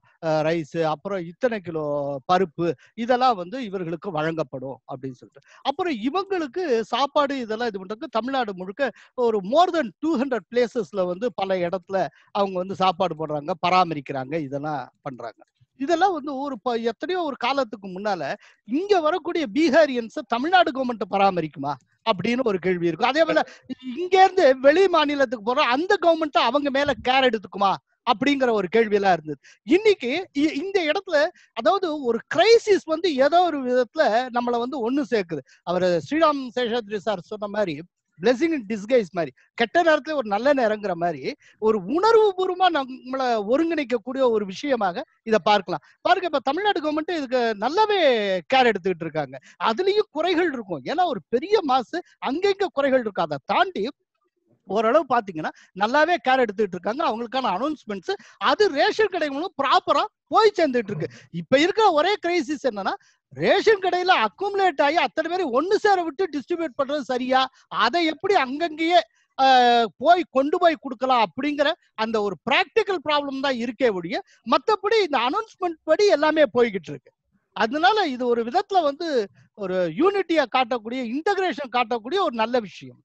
ரைஸ் அப்புறம் இத்தனை கிலோ பருப்பு இதெல்லாம் வந்து இவர்களுக்கு வழங்கப்படும் அப்படின்னு சொல்லிட்டு அப்புறம் இவங்களுக்கு சாப்பாடு இதெல்லாம் இது பண்றதுக்கு தமிழ்நாடு முழுக்க ஒரு மோர் தென் டூ ஹண்ட்ரட் பிளேசஸ்ல வந்து பல இடத்துல அவங்க வந்து சாப்பாடு போடுறாங்க பராமரிக்கிறாங்க இதெல்லாம் பண்றாங்க இதெல்லாம் வந்து ஒரு எத்தனையோ ஒரு காலத்துக்கு முன்னால இங்க வரக்கூடிய பீகாரியன்ஸ் தமிழ்நாடு கவர்மெண்ட் பராமரிக்குமா அப்படின்னு ஒரு கேள்வி இருக்கும் அதே போல இங்க இருந்து வெளி மாநிலத்துக்கு போற அந்த கவர்மெண்ட் அவங்க மேல கேர் எடுத்துக்குமா அப்படிங்கிற ஒரு கேள்வி எல்லாம் இருந்தது இன்னைக்கு இந்த இடத்துல அதாவது ஒரு கிரைசிஸ் வந்து ஏதோ ஒரு விதத்துல நம்மளை வந்து ஒண்ணு சேர்க்குது அவர் ஸ்ரீராம் சேஷாத்ரி சார் சொன்ன மாதிரி பிளெஸிங் இன் டிஸ்கைஸ் மாதிரி கெட்ட நேரத்துல ஒரு நல்ல நேரங்கிற மாதிரி ஒரு உணர்வு பூர்வமா நம்மளை ஒருங்கிணைக்கக்கூடிய ஒரு விஷயமாக இதை பார்க்கலாம் பாருங்க இப்ப தமிழ்நாடு கவர்மெண்ட் இதுக்கு நல்லாவே கேர் எடுத்துக்கிட்டு இருக்காங்க அதுலயும் குறைகள் இருக்கும் ஏன்னா ஒரு பெரிய மாசு அங்கங்க குறைகள் இருக்கும் அதை தாண்டி ஓரளவு பாத்தீங்கன்னா நல்லாவே கேர் எடுத்துட்டு இருக்காங்க அவங்களுக்கான அனௌன்ஸ்மெண்ட்ஸ் அது ரேஷன் கடைகளும் ப்ராப்பரா போய் சேர்ந்துட்டு இருக்கு இப்ப இருக்கிற ஒரே கிரைசிஸ் என்னன்னா ரேஷன் கடையில அக்குமுலேட் ஆகி அத்தனை பேரும் ஒண்ணு சேர விட்டு டிஸ்ட்ரிபியூட் பண்றது சரியா அதை எப்படி அங்கங்கேயே போய் கொண்டு போய் கொடுக்கலாம் அப்படிங்கிற அந்த ஒரு பிராக்டிக்கல் ப்ராப்ளம் தான் இருக்கே ஒழிய மற்றபடி இந்த அனௌன்ஸ்மெண்ட் படி எல்லாமே போய்கிட்டு இருக்கு அதனால இது ஒரு விதத்துல வந்து ஒரு யூனிட்டியை காட்டக்கூடிய இன்டகிரேஷன் காட்டக்கூடிய ஒரு நல்ல விஷயம்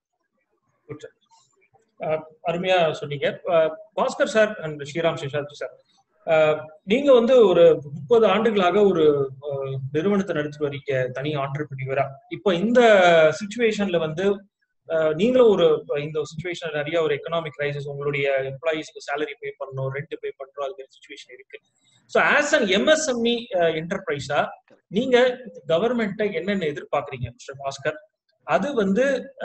அருமையா சொன்னீங்க Bhaskar sir and Sriram Seshadri sir நீங்க வந்து ஒரு முப்பது ஆண்டுகளாக ஒரு நிறுவனத்தை நடத்தி வரீங்க தனி ஆண்டர்பிரினியரா இப்போ இந்த சுச்சுவேஷன்ல வந்து நீங்களும் ஒரு இந்த சுச்சுவேஷன் நிறைய ஒரு எக்கனாமிக் கிரைசிஸ் உங்களுடைய எம்ப்ளாயிஸ்க்கு சேலரி பே பண்ணணும் ரெண்ட் பே பண்றோம் அது மாதிரி சுச்சுவேஷன் இருக்கு ஸோ ஆஸ் அன் எம்எஸ்எம்இ என்டர்பிரைஸா நீங்க கவர்மெண்ட்டை என்னென்ன எதிர்பார்க்குறீங்க மிஸ்டர் பாஸ்கர் அது வந்து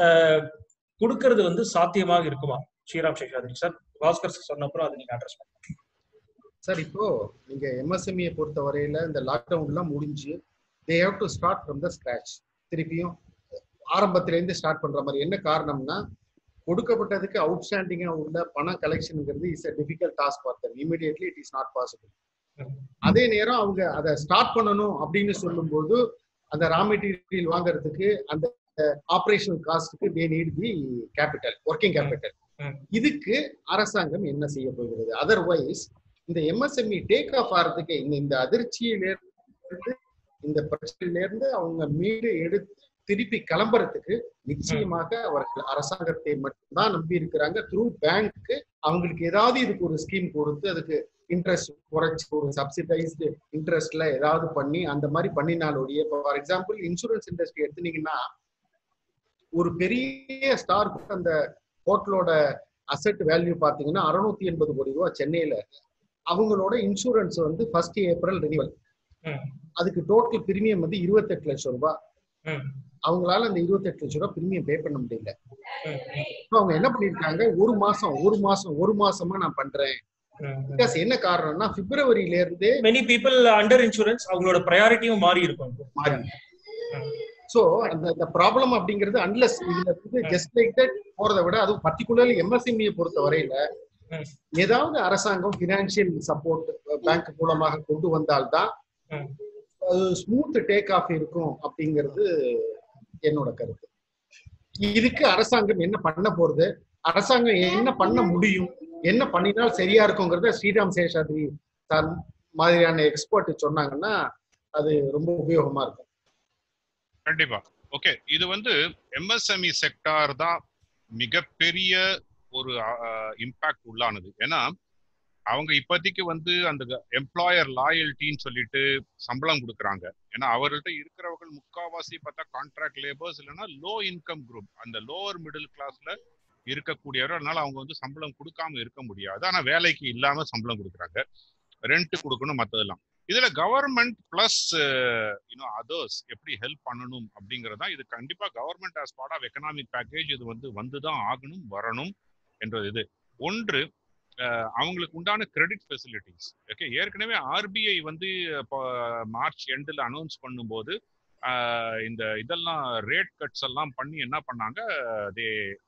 கொடுக்கறது வந்து சாத்தியமாக இருக்குமா ஸ்ரீராம் சேஷாதிரி சார் பாஸ்கர் சொன்ன அப்புறம் அதை நீங்க அட்ரஸ் பண்ணுங்க சார் இப்போ நீங்க எம்எஸ்எம்இயை பொறுத்த வரையில இந்த லாக்டவுன்லாம் முடிஞ்சு they have to start from the scratch திருப்பியும் ஆரம்பத்திலேருந்து ஸ்டார்ட் பண்ற மாதிரி என்ன காரணம்னா கொடுக்கப்பட்டதுக்கு அவுட்ஸ்டாண்டிங்கா உள்ள பண கலெக்ஷனுங்கிறது is a difficult task for them immediately it is not possible அதே நேரம் அவங்க அதை ஸ்டார்ட் பண்ணணும் அப்படின்னு சொல்லும்போது அந்த ரா மெட்டீரியல் வாங்குறதுக்கு அந்த ஆபரேஷனல் காஸ்ட்டுக்கு they need the capital working capital இதுக்கு அரசாங்கம் என்ன செய்ய போகிறது அதர்வைஸ் இந்த எம்எஸ்எம்இ டேக் ஆஃப் ஆகிறதுக்கு இந்த இந்த அதிர்ச்சியிலிருந்து இந்த பிரச்சனையில இருந்து அவங்க மீடு எடுத்து திருப்பி கிளம்புறதுக்கு நிச்சயமாக அவர்கள் அரசாங்கத்தை மட்டும்தான் நம்பி இருக்கிறாங்க த்ரூ பேங்க்கு அவங்களுக்கு ஏதாவது இதுக்கு ஒரு ஸ்கீம் கொடுத்து அதுக்கு இன்ட்ரெஸ்ட் குறைச்சி ஒரு சப்சிடைஸ்டு இன்ட்ரெஸ்ட்ல ஏதாவது பண்ணி அந்த மாதிரி பண்ணினாலோடைய இப்போ ஃபார் எக்ஸாம்பிள் இன்சூரன்ஸ் இண்டஸ்ட்ரி எடுத்துனீங்கன்னா ஒரு பெரிய ஸ்டார் அந்த ஹோட்டலோட அசெட் வேல்யூ பார்த்தீங்கன்னா அறுநூத்தி எண்பது கோடி ரூபா சென்னையில அவங்களோட இன்சூரன்ஸ் வந்து ஃபர்ஸ்ட் ஏப்ரல் ரினிவல் அதுக்கு டோட்டல் பிரீமியம் வந்து இருபத்தெட்டு லட்சம் ரூபாய் அவங்களால அந்த இருபத்தெட்டு லட்சம் ரூபாய் பிரீமியம் பே பண்ண முடியல அவங்க என்ன பண்ணிருக்காங்க ஒரு மாசம் ஒரு மாசம் ஒரு மாசமா நான் பண்றேன் பிகாஸ் என்ன காரணம்னா பிப்ரவரியில இருந்தே மெனி பீப்புள் அண்டர் இன்சூரன்ஸ் அவங்களோட ப்ரையாரிட்டியும் மாறி இருக்கும் மாறி சோ அந்த இந்த ப்ராப்ளம் அப்படிங்கிறது அன்லஸ் இதுல வந்து ஜஸ்ட் லைக் தட் போறதை விட அதுவும் பர்டிகுலர்லி எம்எஸ்எம்இ பொறுத்த வரையில ஏதாவது அரசாங்கம் பினான்சியல் சப்போர்ட் பேங்க் மூலமாக கொண்டு வந்தால்தான் ஸ்மூத் டேக் ஆஃப் இருக்கும் அப்படிங்கிறது என்னோட கருத்து இதுக்கு அரசாங்கம் என்ன பண்ண போறது அரசாங்கம் என்ன பண்ண முடியும் என்ன பண்ணினால் சரியா இருக்குங்கிறத ஸ்ரீராம் சேஷாத்ரி சார் மாதிரியான எக்ஸ்பர்ட் சொன்னாங்கன்னா அது ரொம்ப உபயோகமா இருக்கும் கண்டிப்பா ஓகே இது வந்து எம்எஸ்எம்இ செக்டார் தான் மிகப்பெரிய ஒரு இம்பாக்ட் உள்ளானது ஏன்னா அவங்க இப்போதைக்கு வந்து அந்த எம்ப்ளாயர் லாயல்ட்டின்னு சொல்லிட்டு சம்பளம் கொடுக்குறாங்க ஏன்னா அவர்கள்ட்ட இருக்கிறவர்கள் முக்காவாசி பார்த்தா கான்ட்ராக்ட் லேபர்ஸ் இல்லைன்னா லோ இன்கம் குரூப் அந்த லோவர் மிடில் கிளாஸ்ல இருக்கக்கூடியவர் அதனால அவங்க வந்து சம்பளம் கொடுக்காம இருக்க முடியாது ஆனா வேலைக்கு இல்லாம சம்பளம் கொடுக்குறாங்க ரெண்ட் கொடுக்கணும் மற்றதெல்லாம் இதுல கவர்மெண்ட் பிளஸ் யூனோ அதர்ஸ் எப்படி ஹெல்ப் பண்ணணும் அப்படிங்கறதா இது கண்டிப்பா government as part of economic package இது வந்து வந்துதான் ஆகணும் வரணும் என்றது இது ஒன்று அவங்களுக்கு உண்டான கிரெடிட் ஃபெசிலிட்டிஸ் ஓகே ஏற்கனவே ஆர்பிஐ வந்து இப்போ மார்ச் எண்டில் அனௌன்ஸ் பண்ணும்போது இந்த இதெல்லாம் ரேட் கட்ஸ் எல்லாம் பண்ணி என்ன பண்ணாங்க தே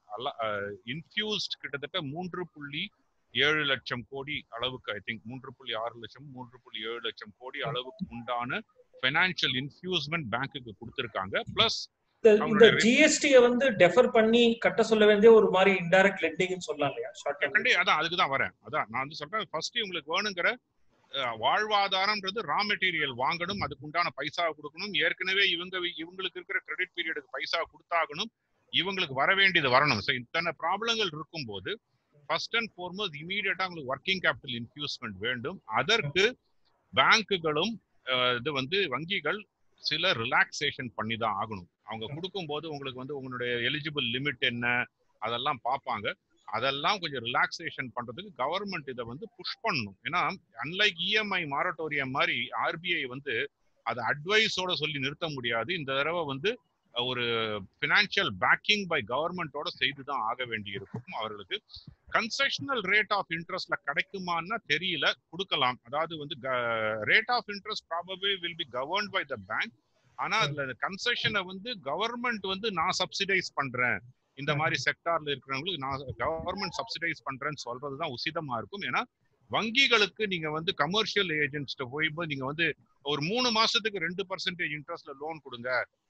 இன்ஃபியூஸ்ட் கிட்டத்தட்ட மூன்று புள்ளி ஏழு லட்சம் கோடி அளவுக்கு ஐ திங்க் மூன்று புள்ளி ஆறு லட்சம் மூன்று புள்ளி ஏழு லட்சம் கோடி அளவுக்கு உண்டான ஃபைனான்சியல் இன்ஃபியூஸ்மெண்ட் பேங்க்குக்கு கொடுத்துருக்காங்க பிளஸ் இந்த ஜிஎஸ்டியை வந்து டெஃபர் பண்ணி கட்ட சொல்ல வேண்டிய ஒரு மாதிரி இன்டைரக்ட் லெண்டிங்னு சொல்லலாம் இல்லையா ஷார்ட் கண்டி அதான் அதுக்கு தான் வரேன் அதான் நான் வந்து சொல்றேன் ஃபர்ஸ்ட் உங்களுக்கு வேணுங்கிற வாழ்வாதாரம்ன்றது ரா மெட்டீரியல் வாங்கணும் அதுக்கு உண்டான பைசா கொடுக்கணும் ஏற்கனவே இவங்க இவங்களுக்கு இருக்கிற கிரெடிட் பீரியடுக்கு பைசா கொடுத்தாகணும் இவங்களுக்கு வர வேண்டியது வரணும் ஸோ இத்தனை ப்ராப்ளங்கள் இருக்கும்போது ஃபர்ஸ்ட் அண்ட் ஃபார்மோஸ்ட் இமீடியட்டா உங்களுக்கு ஒர்க்கிங் கேபிட்டல் இன்ஃபியூஸ்மெண்ட் வேண்டும் அதற்கு பேங்க்குகளும் இது வந்து வங்கிகள் சில ரிலாக்ஸேஷன் பண்ணி தான் ஆகணும் அவங்க கொடுக்கும்போது உங்களுக்கு வந்து உங்களுடைய எலிஜிபிள் லிமிட் என்ன அதெல்லாம் பார்ப்பாங்க அதெல்லாம் கொஞ்சம் ரிலாக்ஸேஷன் பண்றதுக்கு கவர்மெண்ட் இதை வந்து புஷ் பண்ணணும் ஏன்னா அன்லைக் இஎம்ஐ மாரட்டோரியம் மாதிரி ஆர்பிஐ வந்து அதை அட்வைஸோட சொல்லி நிறுத்த முடியாது இந்த தடவை வந்து ஒரு பினான்சியல் பேக்கிங் பை கவர்மெண்டோட செய்து தான் ஆக வேண்டி இருக்கும் அவர்களுக்கு கன்செஷனல் ரேட் ஆஃப் இன்ட்ரெஸ்ட்ல கிடைக்குமான்னா தெரியல கொடுக்கலாம் அதாவது வந்து rate of interest probable will be governed by the bank ஆனா அதுல கன்செஷனை வந்து கவர்மெண்ட் வந்து நான் சப்சிடைஸ் பண்றேன் இந்த மாதிரி செக்டார்ல இருக்கிறவங்களுக்கு நான் கவர்மெண்ட் சப்சிடைஸ் பண்றேன்னு சொல்றதுதான் உசிதமா இருக்கும் ஏன்னா வங்கிகளுக்கு நீங்க வந்து கமர்ஷியல் ஏஜென்ட்ஸ்ட போய் நீங்க வந்து ஒரு மூணு மாசத்துக்கு ரெண்டு பர்சன்டேஜ் இன்ட்ரெஸ்ட்ல லோன் கொடுங்க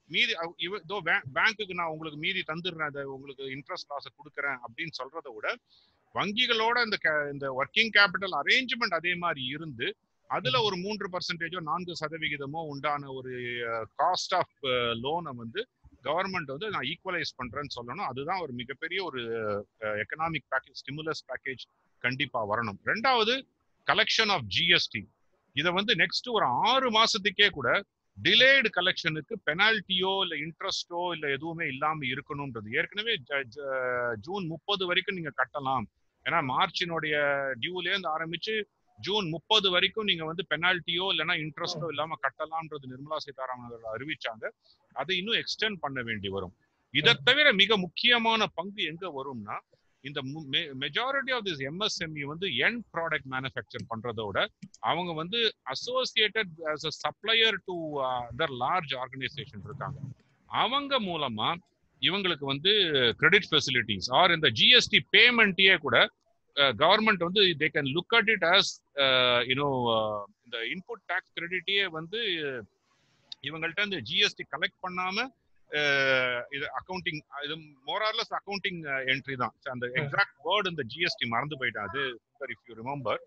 மீதி இதோ பேங்க்குக்கு நான் உங்களுக்கு மீதி தந்துடுறேன் அதை உங்களுக்கு இன்ட்ரெஸ்ட் லாஸை கொடுக்குறேன் அப்படின்னு சொல்றதை விட வங்கிகளோட இந்த இந்த ஒர்க்கிங் கேபிட்டல் அரேஞ்ச்மெண்ட் அதே மாதிரி இருந்து அதுல ஒரு மூன்று பர்சன்டேஜோ நான்கு சதவிகிதமோ உண்டான ஒரு காஸ்ட் ஆஃப் லோனை வந்து கவர்மெண்ட் வந்து நான் ஈக்குவலைஸ் பண்றேன்னு சொல்லணும் அதுதான் ஒரு மிகப்பெரிய ஒரு எக்கனாமிக் பேக்கேஜ் ஸ்டிமுலஸ் பேக்கேஜ் கண்டிப்பா வரணும் ரெண்டாவது கலெக்ஷன் ஆஃப் ஜிஎஸ்டி இதை வந்து நெக்ஸ்ட் ஒரு ஆறு மாசத்துக்கே கூட டிலேடு கலெக்ஷனுக்கு பெனால்ட்டியோ இல்ல இன்ட்ரெஸ்டோ இல்ல எதுவுமே இல்லாம இருக்கணும்ன்றது ஏற்கனவே ஜூன் முப்பது வரைக்கும் நீங்க கட்டலாம் ஏன்னா மார்ச்சினுடைய டியூல இருந்து ஆரம்பிச்சு ஜூன் முப்பது வரைக்கும் நீங்க வந்து பெனால்ட்டியோ இல்லைன்னா இன்ட்ரெஸ்டோ இல்லாம கட்டலாம்ன்றது நிர்மலா சீதாராமன் அவர்கள் அறிவிச்சாங்க அதை இன்னும் எக்ஸ்டெண்ட் பண்ண வேண்டி வரும் இதை தவிர மிக முக்கியமான பங்கு எங்க வரும்னா இந்த மெஜாரிட்டி ஆஃப் திஸ் எம்எஸ்எம்இ வந்து என் ப்ராடக்ட் மேனுஃபேக்சர் பண்றதோட அவங்க வந்து associated as a supplier to other large organisation இருக்காங்க அவங்க மூலமா இவங்களுக்கு வந்து கிரெடிட் ஃபெசிலிட்டிஸ் ஆர் இந்த ஜிஎஸ்டி பேமெண்ட்டையே கூட கவர்மெண்ட் வந்து they can look at it as you know இந்த இன்புட் டேக்ஸ் கிரெடிட்டையே வந்து இவங்கள்ட்ட இந்த ஜிஎஸ்டி கலெக்ட் பண்ணாம இது அக்கௌண்டிங் இது மோரார்லஸ் அக்கௌண்டிங் என்ட்ரி தான் அந்த எக்ஸாக்ட் வேர்டு இந்த ஜிஎஸ்டி மறந்து போயிட்டேன் அது if you remember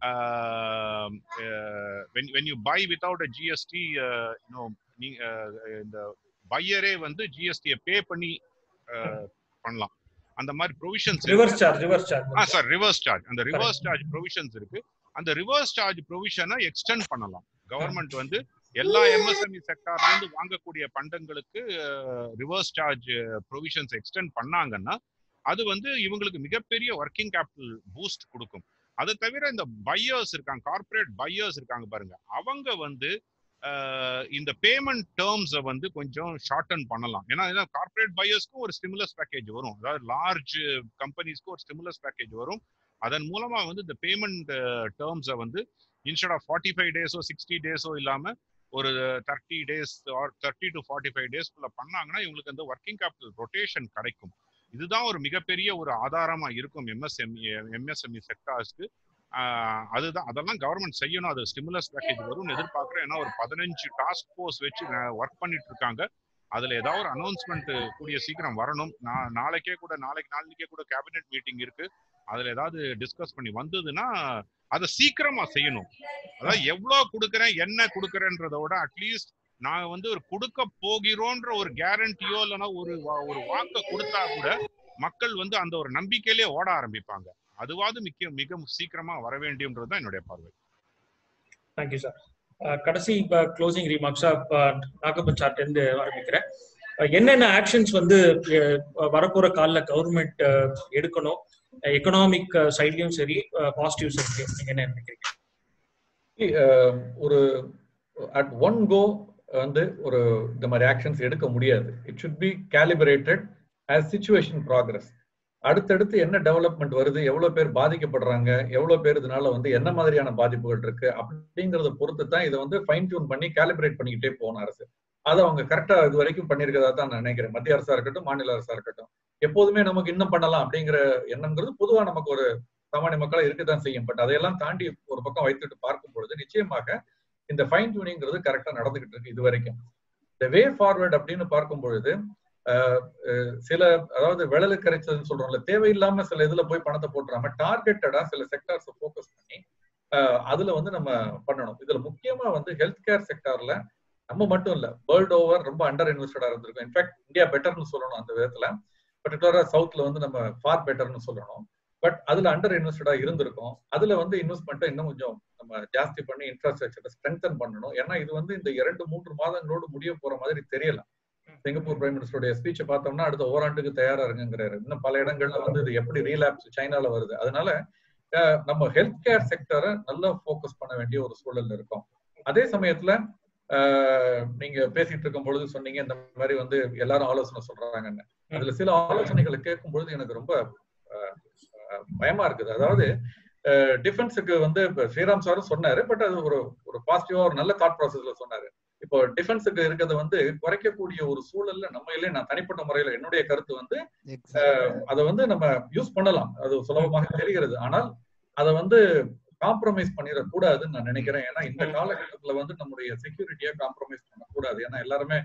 when you buy without a GST you know நீ இந்த பையரே வந்து ஜிஎஸ்டியை பே பண்ணி பண்ணலாம் அந்த மாதிரி provisions reverse charge reverse charge ah sir reverse charge அந்த ரிவர்ஸ் சார்ஜ் ப்ரொவிஷன்ஸ் இருக்கு அந்த ரிவர்ஸ் சார்ஜ் ப்ரொவிஷனை எக்ஸ்டெண்ட் பண்ணலாம் கவர்மெண்ட் வந்து எல்லா எம்எஸ்எம்இ செக்டார்ல இருந்து வாங்கக்கூடிய பண்டங்களுக்கு ரிவர்ஸ் சார்ஜ் ப்ரொவிஷன்ஸ் எக்ஸ்டெண்ட் பண்ணாங்கன்னா அது வந்து இவங்களுக்கு மிகப்பெரிய ஒர்க்கிங் கேபிட்டல் பூஸ்ட் கொடுக்கும் அதை தவிர இந்த பையர்ஸ் இருக்காங்க கார்பரேட் பையர்ஸ் இருக்காங்க பாருங்க அவங்க வந்து இந்த பேமெண்ட் டேர்ம்ஸை வந்து கொஞ்சம் ஷார்டன் பண்ணலாம் ஏன்னா கார்பரேட் பையர்ஸ்க்கும் ஒரு ஸ்டிமுலஸ் பேக்கேஜ் வரும் அதாவது லார்ஜ் கம்பெனிஸ்க்கு ஒரு ஸ்டிமுலஸ் பேக்கேஜ் வரும் அதன் மூலமா வந்து இந்த பேமெண்ட் டேர்ம்ஸை வந்து இன்ஸ்டெட் ஆஃப் ஃபார்ட்டி ஃபைவ் டேஸோ சிக்ஸ்டி டேஸோ இல்லாம ஒரு thirty days or thirty to forty five டேஸ்க்குள்ள பண்ணாங்கன்னா இவங்களுக்கு அந்த ஒர்க்கிங் கேபிட்டல் ரொட்டேஷன் கிடைக்கும் இதுதான் ஒரு மிகப்பெரிய ஒரு ஆதாரமா இருக்கும் எம்எஸ்எம்இ எம்எஸ்எம்இ செக்டார்ஸ்க்கு அதுதான் அதெல்லாம் கவர்மெண்ட் செய்யணும் அது ஸ்டிமுலஸ் பேக்கேஜ் வரும்னு எதிர்பார்க்குறேன் ஏன்னா ஒரு பதினஞ்சு டாஸ்க் ஃபோர்ஸ் வச்சு ஒர்க் பண்ணிட்டு இருக்காங்க அதுல ஏதாவது ஒரு அனௌன்ஸ்மெண்ட் கூடிய சீக்கிரம் வரணும் நான் நாளைக்கே கூட நாளைக்கு நாளைக்கே கூட கேபினெட் மீட்டிங் இருக்கு அதுல ஏதாவது டிஸ்கஸ் பண்ணி வந்ததுன்னா அதை சீக்கிரமா செய்யணும் அதாவது எவ்வளவு கொடுக்குறேன் என்ன கொடுக்குறேன்றத விட அட்லீஸ்ட் நான் வந்து ஒரு கொடுக்க போகிறோன்ற ஒரு கேரண்டியோ இல்லைன்னா ஒரு ஒரு வாக்க கொடுத்தா கூட மக்கள் வந்து அந்த ஒரு நம்பிக்கையிலே ஓட ஆரம்பிப்பாங்க அதுவாது மிக்க மிக சீக்கிரமா வர வேண்டியன்றது தான் என்னுடைய பார்வை தேங்க்யூ சார் கடைசி இப்போ க்ளோசிங் ரிமார்க்ஸா நாகப்பன் சார்ட் இருந்து ஆரம்பிக்கிறேன் என்னென்ன ஆக்ஷன்ஸ் வந்து வரப்போற காலில் கவர்மெண்ட் எடுக்கணும் எக்கனாமிக் சைட்லயும் சரி பாசிட்டிவ் சைட்லயும் நீங்க என்ன நினைக்கிறீங்க ஒரு அட் ஒன் கோ வந்து ஒரு இந்த மாதிரி ஆக்ஷன்ஸ் எடுக்க முடியாது it should be calibrated as situation progress அடுத்தடுத்து என்ன டெவலப்மெண்ட் வருது எவ்வளவு பேர் பாதிக்கப்படுறாங்க எவ்வளவு பேர் இதனால வந்து என்ன மாதிரியான பாதிப்புகள் இருக்கு அப்படிங்கறத பொறுத்து தான் இதை வந்து ஃபைன் டியூன் பண்ணி கேலிபரேட் பண்ணிக்கிட்டே போகணும் அரசு அதை அவங்க கரெக்டா இது வரைக்கும் பண்ணிருக்கதா தான் நான் நினைக்கிறேன் மத்திய அரசா இருக்கட்டும் மாநில அரசா இருக்கட்டும் எப்போதுமே நமக்கு இன்னும் பண்ணலாம் அப்படிங்கிற எண்ணம்ங்கிறது பொதுவா நமக்கு ஒரு சாமானிய மக்களா இருக்கதான் செய்யும் பட் அதையெல்லாம் தாண்டி ஒரு பக்கம் வைத்துட்டு பார்க்கும் பொழுது நிச்சயமாக இந்த ஃபைன் டியூனிங்கிறது கரெக்டா நடந்துகிட்டு இருக்கு இது வரைக்கும் இந்த வே ஃபார்வர்ட் அப்படின்னு பார்க்கும் பொழுது சில அதாவது விழலு கரைச்சதுன்னு சொல்றோம்ல தேவையில்லாம சில இதுல போய் பணத்தை போட்டுறாம டார்கெட்டடா சில செக்டார்ஸ் ஃபோக்கஸ் பண்ணி அதுல வந்து நம்ம பண்ணணும் இதுல முக்கியமா வந்து ஹெல்த் கேர் செக்டார்ல நம்ம மட்டும் இல்ல வேர்ல்ட் ஓவர் ரொம்ப அண்டர் இன்வெஸ்டடா இருந்திருக்கும் இன்ஃபேக்ட் இந்தியா பெட்டர்னு சொல்லணும் அந்த விதத்துல பர்டிகுலரா சவுத்ல வந்து நம்ம ஃபார் பெட்டர்னு சொல்லணும் பட் அதுல அண்டர் இன்வெஸ்டடா இருந்திருக்கும் அதுல வந்து இன்வெஸ்ட்மெண்ட்டை இன்னும் கொஞ்சம் நம்ம ஜாஸ்தி பண்ணி இன்ஃப்ராஸ்ட்ரக்சரை ஸ்ட்ரென்தன் பண்ணணும் ஏன்னா இது வந்து இந்த இரண்டு மூன்று மாதங்களோடு முடிய போற மாதிரி தெரியல சிங்கப்பூர் பிரைம் மினிஸ்டருடைய ஸ்பீச்சை பார்த்தோம்னா அடுத்த ஓராண்டுக்கு தயாரா இருங்கிறாரு இன்னும் பல இடங்கள்ல வந்து இது எப்படி ரீலாப்ஸ் சைனால வருது அதனால நம்ம ஹெல்த் கேர் செக்டரை நல்லா ஃபோக்கஸ் பண்ண வேண்டிய ஒரு சூழல் இருக்கும் அதே சமயத்துல நீங்க பேசிட்டு இருக்கும் பொழுது சொன்னீங்க இந்த மாதிரி வந்து எல்லாரும் ஆலோசனை சொல்றாங்கன்னு அதுல சில ஆலோசனைகளை கேட்கும் பொழுது எனக்கு ரொம்ப பயமா இருக்குது அதாவது டிஃபென்ஸுக்கு வந்து ஸ்ரீராம் சாரும் சொன்னாரு பட் அது ஒரு ஒரு பாசிட்டிவா ஒரு நல்ல தாட் ப்ராசஸ்ல சொன்னாரு இப்போ டிஃபென்ஸுக்கு இருக்கிறத வந்து குறைக்கக்கூடிய ஒரு சூழல்ல நம்ம இல்லையே நான் தனிப்பட்ட முறையில என்னுடைய கருத்து வந்து அதை வந்து நம்ம யூஸ் பண்ணலாம் அது சுலபமாக தெரிகிறது ஆனால் அதை வந்து காம்ப்ரமைஸ் பண்ணிடக்கூடாதுன்னு நான் நினைக்கிறேன் ஏன்னா இந்த காலகட்டத்துல வந்து நம்முடைய செக்யூரிட்டியை காம்ப்ரமைஸ் பண்ணக்கூடாது ஏன்னா எல்லாருமே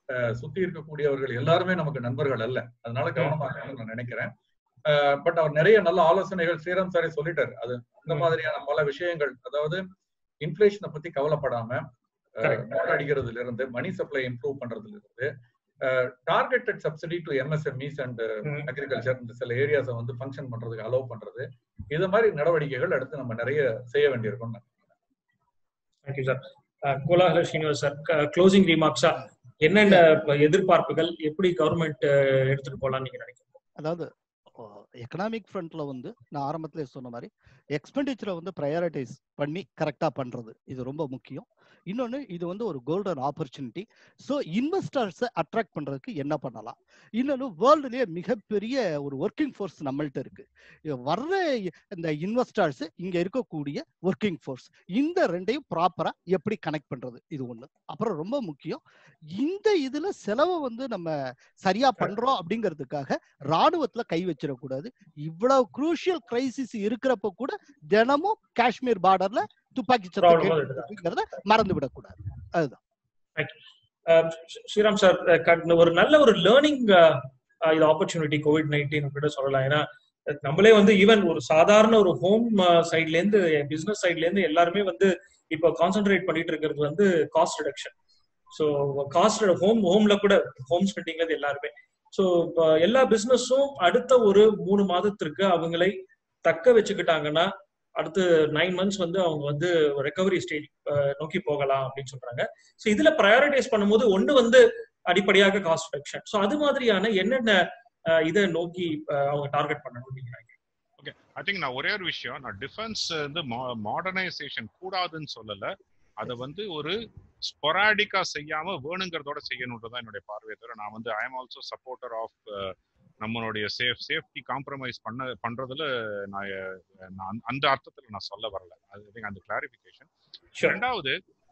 சுத்தி இருக்கக்கூடியவர்கள் எல்லாருமே நமக்கு நண்பர்கள் அல்ல அதனால கவனமா இருக்கணும்னு நான் நினைக்கிறேன் பட் அவர் நிறைய நல்ல ஆலோசனைகள் ஸ்ரீராம் சாரே சொல்லிட்டாரு அது அந்த மாதிரியான பல விஷயங்கள் அதாவது இன்ஃபிளேஷனை பத்தி கவலைப்படாம நோட் அடிக்கிறதுல இருந்து மணி சப்ளை இம்ப்ரூவ் பண்றதுல இருந்து targeted subsidy to MSMEs and agriculture இந்த சில ஏரியாஸை வந்து ஃபங்க்ஷன் பண்றதுக்கு அலோவ் பண்றது இது மாதிரி நடவடிக்கைகள் அடுத்து நம்ம நிறைய செய்ய வேண்டியிருக்கும் thank you sir Kolahala Srinivas sir closing ரிமார்க்ஸா என்னென்ன எதிர்பார்ப்புகள் எப்படி கவர்மெண்ட் எடுத்துட்டு போலாம் நீங்க நினைக்கிறீங்க அதாவது எக்கனாமிக் ஃப்ரண்ட்ல வந்து நான் ஆரம்பத்திலே சொன்ன மாதிரி எக்ஸ்பெண்டிச்சரை வந்து ப்ரையாரிட்டைஸ் பண்ணி கரெக்டாக பண்றது இது ரொம்ப முக்கியம் இன்னொன்று இது வந்து ஒரு கோல்டன் ஆப்பர்ச்சுனிட்டி ஸோ இன்வெஸ்டர்ஸை அட்ராக்ட் பண்ணுறதுக்கு என்ன பண்ணலாம் இன்னொன்று வேர்ல்டுலேயே மிகப்பெரிய ஒரு ஒர்க்கிங் ஃபோர்ஸ் நம்மள்ட்ட இருக்கு வர்ற இந்த இன்வெஸ்டர்ஸ் இங்கே இருக்கக்கூடிய ஒர்க்கிங் ஃபோர்ஸ் இந்த ரெண்டையும் ப்ராப்பராக எப்படி கனெக்ட் பண்ணுறது இது ஒன்று அப்புறம் ரொம்ப முக்கியம் இந்த இதில் செலவை வந்து நம்ம சரியா பண்றோம் அப்படிங்கிறதுக்காக ராணுவத்துல கை வச்சிடக்கூடாது இவ்வளவு குரூஷியல் கிரைசிஸ் இருக்கிறப்ப கூட தினமும் காஷ்மீர் பார்டர்ல துப்பாக்கி சத்தம் மறந்து விடக்கூடாது அதுதான் ஸ்ரீராம் சார் ஒரு நல்ல ஒரு லேர்னிங் இது ஆப்பர்ச்சுனிட்டி கோவிட் நைன்டீன் கூட சொல்லலாம் ஏன்னா நம்மளே வந்து ஈவன் ஒரு சாதாரண ஒரு ஹோம் சைட்ல இருந்து பிசினஸ் சைட்ல இருந்து எல்லாருமே வந்து இப்போ கான்சென்ட்ரேட் பண்ணிட்டு இருக்கிறது வந்து cost reduction so cost home ஹோம்ல கூட ஹோம் ஸ்பெண்டிங்ல இருந்து எல்லாருமே ஸோ எல்லா பிசினஸும் அடுத்த ஒரு மூணு மாதத்திற்கு அவங்களை தக்க வச்சுக்கிட்டாங்கன்னா அடுத்து நைன் மந்த்ஸ் வந்து அவங்க வந்து ரெக்கவரி ஸ்டேஜ் நோக்கி போகலாம் அப்படின்னு சொல்றாங்க ஸோ இதுல ப்ரையாரிட்டைஸ் பண்ணும்போது ஒன்று வந்து அடிப்படையாக காஸ்ட் ரிடக்ஷன் ஸோ அது மாதிரியான என்னென்ன இதை நோக்கி அவங்க டார்கெட் பண்ணணும் நீங்க ஓகே ஐ திங்க் நான் ஒரே ஒரு விஷயம் நான் டிஃபென்ஸ் வந்து மாடர்னைசேஷன் கூடாதுன்னு சொல்லல அதை வந்து ஒரு ஸ்பொராடிக்கா செய்யாம வேணுங்கிறதோட செய்யணுன்றதான் என்னுடைய பார்வையை தவிர நான் வந்து I am also supporter of நம்மளுடைய சேஃப் சேஃப்டி காம்ப்ரமைஸ் பண்ண பண்றதுல நான் அந்த அர்த்தத்துல நான் சொல்ல வரல அது அந்த கிளாரிபிகேஷன் ரெண்டாவது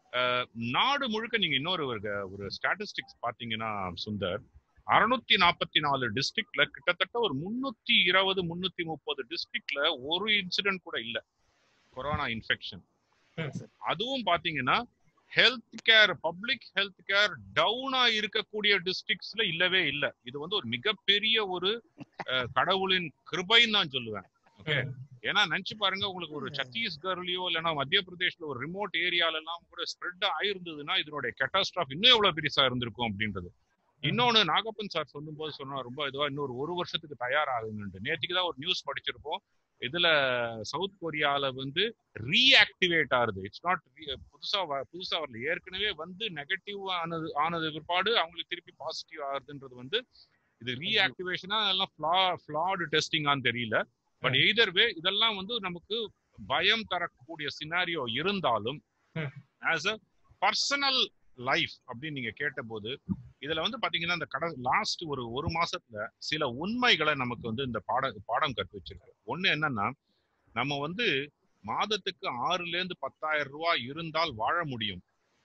நாடு முழுக்க நீங்க இன்னொரு ஒரு ஸ்டாட்டிஸ்டிக்ஸ் பாத்தீங்கன்னா சுந்தர் அறுநூத்தி நாற்பத்தி நாலு டிஸ்ட்ரிக்ட்ல கிட்டத்தட்ட ஒரு முன்னூத்தி இருபது முன்னூத்தி முப்பது டிஸ்ட்ரிக்ட்ல ஒரு இன்சிடென்ட் கூட இல்ல கொரோனா இன்ஃபெக்ஷன் அதுவும் பாத்தீங்கன்னா health care public health care டவுனா இருக்கக்கூடிய டிஸ்ட்ரிக்ட்ஸ்ல இல்லவே இல்லை இது வந்து ஒரு மிகப்பெரிய ஒரு கடவுளின் கிருபைன்னு தான் சொல்லுவேன் ஓகே ஏன்னா நினைச்சு பாருங்க உங்களுக்கு ஒரு சத்தீஸ்கர்லயோ இல்லைன்னா மத்திய பிரதேஷ்ல ஒரு ரிமோட் ஏரியால எல்லாம் கூட ஸ்ப்ரெட் ஆயிருந்ததுன்னா இதனுடைய கெட்டாஸ்ட்ராஃப் இன்னும் எவ்வளவு பெருசா இருந்திருக்கும் அப்படின்றது இன்னொன்னு நாகப்பன் சார் சொல்லும் போது சொன்னா ரொம்ப இதுவா இன்னொரு ஒரு வருஷத்துக்கு தயாராகுங்கன்ட்டு நேற்றுக்கு தான் ஒரு நியூஸ் படிச்சிருப்போம் இதுல சவுத் கொரியால வந்து ரீஆக்டிவேட் ஆகுது இட்ஸ் நாட் புதுசா புதுசா வரல ஏற்கனவே வந்து நெகட்டிவ் ஆனது ஆனது பிற்பாடு அவங்களுக்கு திருப்பி பாசிட்டிவ் ஆகுதுன்றது வந்து இது ரீஆக்டிவேஷனா எல்லாம் ஃபிளா ஃபிளாடு டெஸ்டிங்கான்னு தெரியல பட் எய்தர் வே இதெல்லாம் வந்து நமக்கு பயம் தரக்கூடிய சினாரியோ இருந்தாலும் ஆஸ் அ பர்சனல் லைஃப் அப்படின்னு நீங்க கேட்டபோது இதுல வந்து பாத்தீங்கன்னா இந்த கட லாஸ்ட் ஒரு ஒரு மாசத்துல சில உண்மைகளை நமக்கு வந்து இந்த பாட பாடம் கற்று வச்சிருக்கு ஒண்ணு என்னன்னா நம்ம வந்து மாதத்துக்கு ஆறுல இருந்து பத்தாயிரம் ரூபாய் இருந்தால் வாழ முடியும்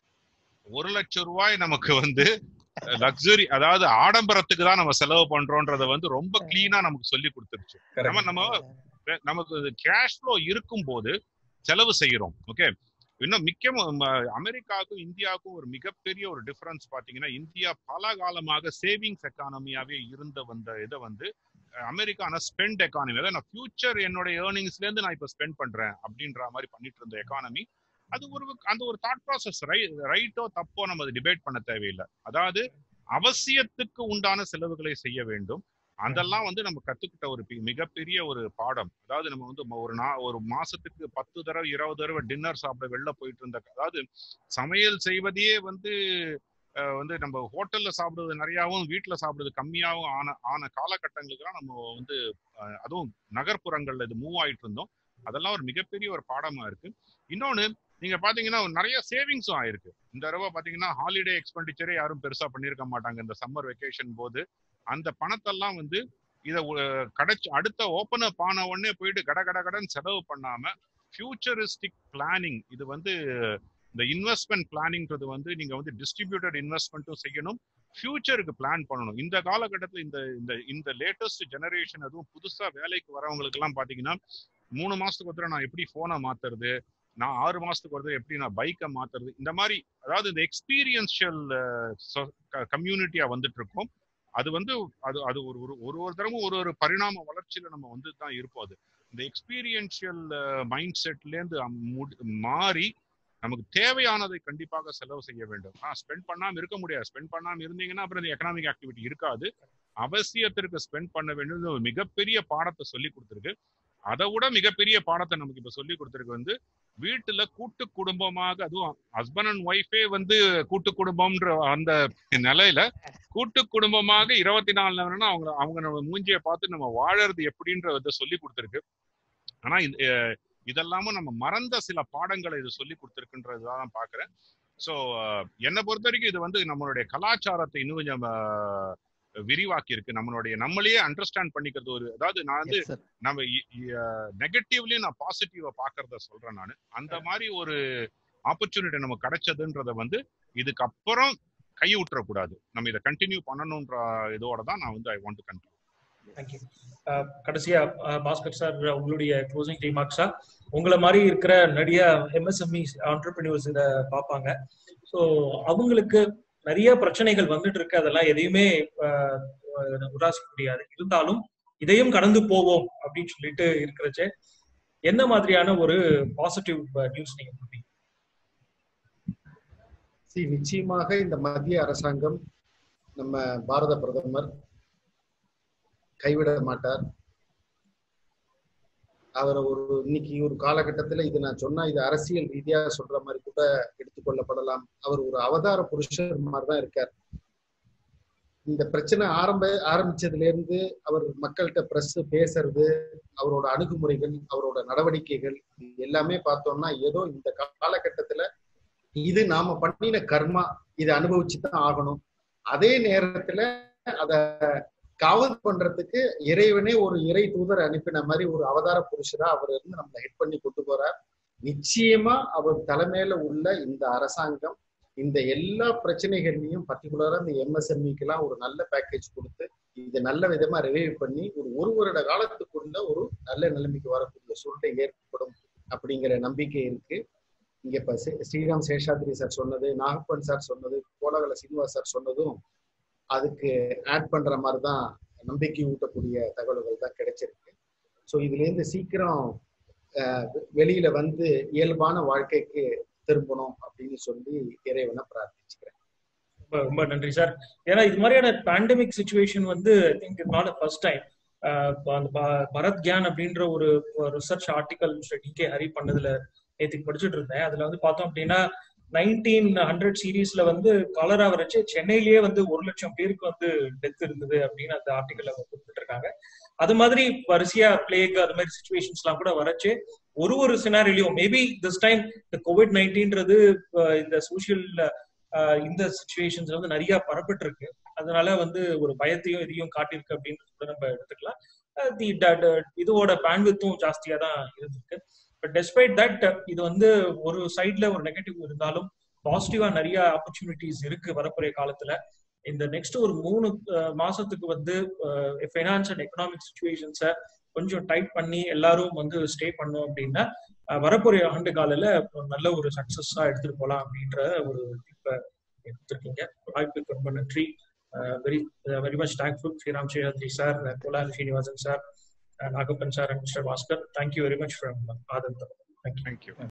ஒரு லட்சம் ரூபாய் நமக்கு வந்து லக்ஸுரி அதாவது ஆடம்பரத்துக்கு தான் நம்ம செலவு பண்றோன்றத வந்து ரொம்ப கிளீனா நமக்கு சொல்லி கொடுத்துருச்சு நம்ம நம்ம நமக்கு கேஷ் ஃப்ளோ இருக்கும் போது செலவு செய்யறோம் ஓகே இன்னும் மிக்க அமெரிக்காவுக்கும் இந்தியாவுக்கும் ஒரு மிகப்பெரிய ஒரு டிஃபரன்ஸ் பாத்தீங்கன்னா இந்தியா பல காலமாக சேவிங்ஸ் எக்கானமியாவே இருந்த வந்த இதை வந்து அமெரிக்கான ஸ்பெண்ட் எக்கானமி அதாவது நான் ஃபியூச்சர் என்னோட ஏர்னிங்ஸ்ல இருந்து நான் இப்ப ஸ்பெண்ட் பண்றேன் அப்படின்ற மாதிரி பண்ணிட்டு இருந்த எக்கானமி அது ஒரு அந்த ஒரு தாட் ப்ராசஸ் ரைட்டோ தப்போ நம்ம அதை டிபேட் பண்ண தேவையில்லை அதாவது அவசியத்துக்கு உண்டான செலவுகளை செய்ய வேண்டும் அதெல்லாம் வந்து நம்ம கத்துக்கிட்ட ஒரு மிகப்பெரிய ஒரு பாடம் அதாவது நம்ம வந்து ஒரு நா ஒரு மாசத்துக்கு பத்து தடவை இருபது தடவை டின்னர் சாப்பிட வெளில போயிட்டு இருந்த அதாவது சமையல் செய்வதையே வந்து வந்து நம்ம ஹோட்டல்ல சாப்பிடுறது நிறையாவும் வீட்டுல சாப்பிடுறது கம்மியாகவும் ஆன ஆன காலகட்டங்களுக்குலாம் நம்ம வந்து அதுவும் நகர்ப்புறங்கள்ல இது மூவ் ஆயிட்டு இருந்தோம் அதெல்லாம் ஒரு மிகப்பெரிய ஒரு பாடமா இருக்கு இன்னொன்னு நீங்க பாத்தீங்கன்னா நிறைய சேவிங்ஸும் ஆயிருக்கு இந்த தடவை பாத்தீங்கன்னா ஹாலிடே எக்ஸ்பெண்டிச்சரே யாரும் பெருசா பண்ணிருக்க மாட்டாங்க இந்த சம்மர் வெக்கேஷன் போது அந்த பணத்தெல்லாம் வந்து இதை கிடைச்சு அடுத்த ஓப்பன் அப் ஆன உடனே போயிட்டு கட கட கடன் செலவு பண்ணாம ஃபியூச்சரிஸ்டிக் பிளானிங் இது வந்து இந்த இன்வெஸ்ட்மெண்ட் பிளானிங்கிறது வந்து நீங்க வந்து டிஸ்ட்ரிபியூட்டட் இன்வெஸ்ட்மெண்ட்டும் செய்யணும் ஃபியூச்சருக்கு பிளான் பண்ணணும் இந்த காலகட்டத்தில் இந்த இந்த இந்த லேட்டஸ்ட் ஜெனரேஷன் அதுவும் புதுசா வேலைக்கு வரவங்களுக்கு எல்லாம் பாத்தீங்கன்னா மூணு மாசத்துக்கு ஒருத்தர நான் எப்படி போனை மாத்துறது நான் ஆறு மாசத்துக்கு ஒரு எப்படி நான் பைக்கை மாத்துறது இந்த மாதிரி அதாவது இந்த எக்ஸ்பீரியன்ஷியல் கம்யூனிட்டியா வந்துட்டு இருக்கோம் அது வந்து அது அது ஒரு ஒரு ஒரு ஒரு தரமும் ஒரு ஒரு பரிணாம வளர்ச்சியில நம்ம வந்து தான் இருப்போம் அது இந்த எக்ஸ்பீரியன்ஷியல் மைண்ட் செட்லேருந்து மாறி நமக்கு தேவையானதை கண்டிப்பாக செலவு செய்ய வேண்டும் ஆ ஸ்பெண்ட் பண்ணாம இருக்க முடியாது ஸ்பெண்ட் பண்ணாம இருந்தீங்கன்னா அப்புறம் இந்த எக்கனாமிக் ஆக்டிவிட்டி இருக்காது அவசியத்திற்கு ஸ்பெண்ட் பண்ண வேண்டியது ஒரு மிகப்பெரிய பாடத்தை சொல்லி கொடுத்துருக்கு அதை விட மிகப்பெரிய பாடத்தை நமக்கு இப்ப சொல்லி கொடுத்துருக்கு வந்து வீட்டுல கூட்டு குடும்பமாக அதுவும் ஹஸ்பண்ட் அண்ட் ஒய்ஃபே வந்து கூட்டு குடும்பம்ன்ற அந்த நிலையில கூட்டு குடும்பமாக இருபத்தி நாலு நேரம்னா அவங்க அவங்க நம்ம மூஞ்சியை பார்த்து நம்ம வாழறது எப்படின்ற இதை சொல்லி கொடுத்துருக்கு ஆனா இதெல்லாமும் நம்ம மறந்த சில பாடங்களை இது சொல்லி கொடுத்துருக்குன்றதுதான் பாக்குறேன் ஸோ என்னை பொறுத்த வரைக்கும் இது வந்து நம்மளுடைய கலாச்சாரத்தை இன்னும் கொஞ்சம் விரிவாக்கி இருக்கு நம்மளுடைய நம்மளையே அண்டர்ஸ்டாண்ட் பண்ணிக்கிறது ஒரு அதாவது நான் வந்து நம்ம நெகட்டிவ்லயும் நான் பாசிட்டிவா பாக்குறத சொல்றேன் நான் அந்த மாதிரி ஒரு ஆப்பர்ச்சுனிட்டி நமக்கு கிடைச்சதுன்றத வந்து இதுக்கப்புறம் கை விட்டுறக்கூடாது நம்ம இதை கண்டினியூ பண்ணணும்ன்ற இதோட தான் நான் வந்து I want to continue thank you கடைசியா பாஸ்கர் சார் உங்களுடைய க்ளோசிங் ரிமார்க்ஸா உங்களை மாதிரி இருக்கிற நிறைய எம்எஸ்எம்இ ஆண்டர்பிரினியர்ஸ் இதை பார்ப்பாங்க ஸோ அவங்களுக்கு நிறைய பிரச்சனைகள் வந்துட்டு இருக்கு அதெல்லாம் எதையுமே உராசிக்க முடியாது இருந்தாலும் இதையும் கடந்து போவோம் அப்படின்னு சொல்லிட்டு இருக்கிறச்சே என்ன மாதிரியான ஒரு பாசிட்டிவ் நியூஸ் நீங்க கொடுப்பீங்க சி நிச்சயமாக இந்த மத்திய அரசாங்கம் நம்ம பாரத பிரதமர் கைவிட மாட்டார் அவரை ஒரு இன்னைக்கு ஒரு காலகட்டத்துல இது நான் சொன்னா இது அரசியல் ரீதியா சொல்ற மாதிரி கூட எடுத்துக்கொள்ளப்படலாம் அவர் ஒரு அவதார புருஷர் மாதிரி தான் இருக்கார் இந்த பிரச்சனை ஆரம்ப ஆரம்பிச்சதுல இருந்து அவர் மக்கள்கிட்ட பிரஸ் பேசுறது அவரோட அணுகுமுறைகள் அவரோட நடவடிக்கைகள் எல்லாமே பார்த்தோம்னா ஏதோ இந்த காலகட்டத்துல இது நாம பண்ணின கர்மா இதை அனுபவிச்சுதான் ஆகணும் அதே நேரத்துல அத காவல் பண்றதுக்கு இறைவனே ஒரு இறை தூதர் அனுப்பின மாதிரி ஒரு அவதார புருஷரா அவர் இருந்து நம்மளை ஹெட் பண்ணி கொண்டு போறார் நிச்சயமா அவர் தலைமையில உள்ள இந்த அரசாங்கம் இந்த எல்லா பிரச்சனைகள்லையும் பர்டிகுலரா இந்த எம்எஸ்எம்இக்கு எல்லாம் ஒரு நல்ல பேக்கேஜ் கொடுத்து இதை நல்ல விதமா ரிவைவ் பண்ணி ஒரு ஒரு வருட காலத்துக்குள்ள ஒரு நல்ல நிலைமைக்கு வரக்கூடிய சூழ்நிலை ஏற்படும் அப்படிங்கிற நம்பிக்கை இருக்கு இங்க இப்ப ஸ்ரீராம் சேஷாத்ரி சார் சொன்னது நாகப்பன் சார் சொன்னது கோலகல சீனிவாஸ் சார் சொன்னதும் அதுக்கு ஆட் பண்ற மாதிரி தான் நம்பிக்கை ஊட்டக்கூடிய தகவல்கள் தான் கிடைச்சிருக்கு ஸோ இதுல இருந்து சீக்கிரம் வெளியில வந்து இயல்பான வாழ்க்கைக்கு திரும்பணும் அப்படின்னு சொல்லி இறைவனை பிரார்த்திச்சுக்கிறேன் ரொம்ப ரொம்ப நன்றி சார் ஏன்னா இது மாதிரியான பேண்டமிக் சுச்சுவேஷன் வந்து I think not first time அந்த பரத் கியான் அப்படின்ற ஒரு research article D K Hari பண்ணதுல நேற்றுக்கு படிச்சுட்டு இருந்தேன் அதுல வந்து பார்த்தோம் அப்படின்னா நைன்டீன் ஹண்ட்ரட் சீரீஸ்ல வந்து காலரா வரைச்சு சென்னையிலேயே வந்து ஒரு லட்சம் பேருக்கு வந்து டெத் இருந்தது அப்படின்னு அந்த ஆர்டிகல் அவங்க குறிப்பிட்டிருக்காங்க அது மாதிரி வரிசையா பிளேக் அது மாதிரி சுச்சுவேஷன்ஸ் எல்லாம் கூட வரைச்சு ஒரு ஒரு சினாரிலையும் மேபி திஸ் டைம் இந்த கோவிட் நைன்டீன்றது இந்த சோசியல் இந்த சுச்சுவேஷன்ஸ் வந்து நிறைய பரப்பிட்டு இருக்கு அதனால வந்து ஒரு பயத்தையும் இதையும் காட்டியிருக்கு அப்படின்னு நம்ம எடுத்துக்கலாம் தி இதோட பேண்ட்வித்தும் ஜாஸ்தியா தான் இருந்திருக்கு பட் டெஸ்பைட் தட் இது வந்து ஒரு சைட்ல ஒரு நெகட்டிவ் இருந்தாலும் பாசிட்டிவா நிறைய ஆப்பர்ச்சுனிட்டிஸ் இருக்கு வரக்கூடிய காலத்துல இந்த நெக்ஸ்ட் ஒரு மூணு மாசத்துக்கு வந்து ஃபைனான்ஸ் அண்ட் எக்கனாமிக் சுச்சுவேஷன்ஸை கொஞ்சம் டைட் பண்ணி எல்லாரும் வந்து ஸ்டே பண்ணோம் அப்படின்னா வரப்போற ஆண்டு காலையில நல்ல ஒரு சக்சஸா எடுத்துட்டு போலாம் அப்படின்ற ஒரு இப்ப எடுத்திருக்கீங்க வாய்ப்புக்கு ரொம்ப நன்றி very very much thankful Sriram Seshadri sir Kolahal Srinivasan sir Nagappan sir and mister Bhaskar thank you very much from Aadhan thank you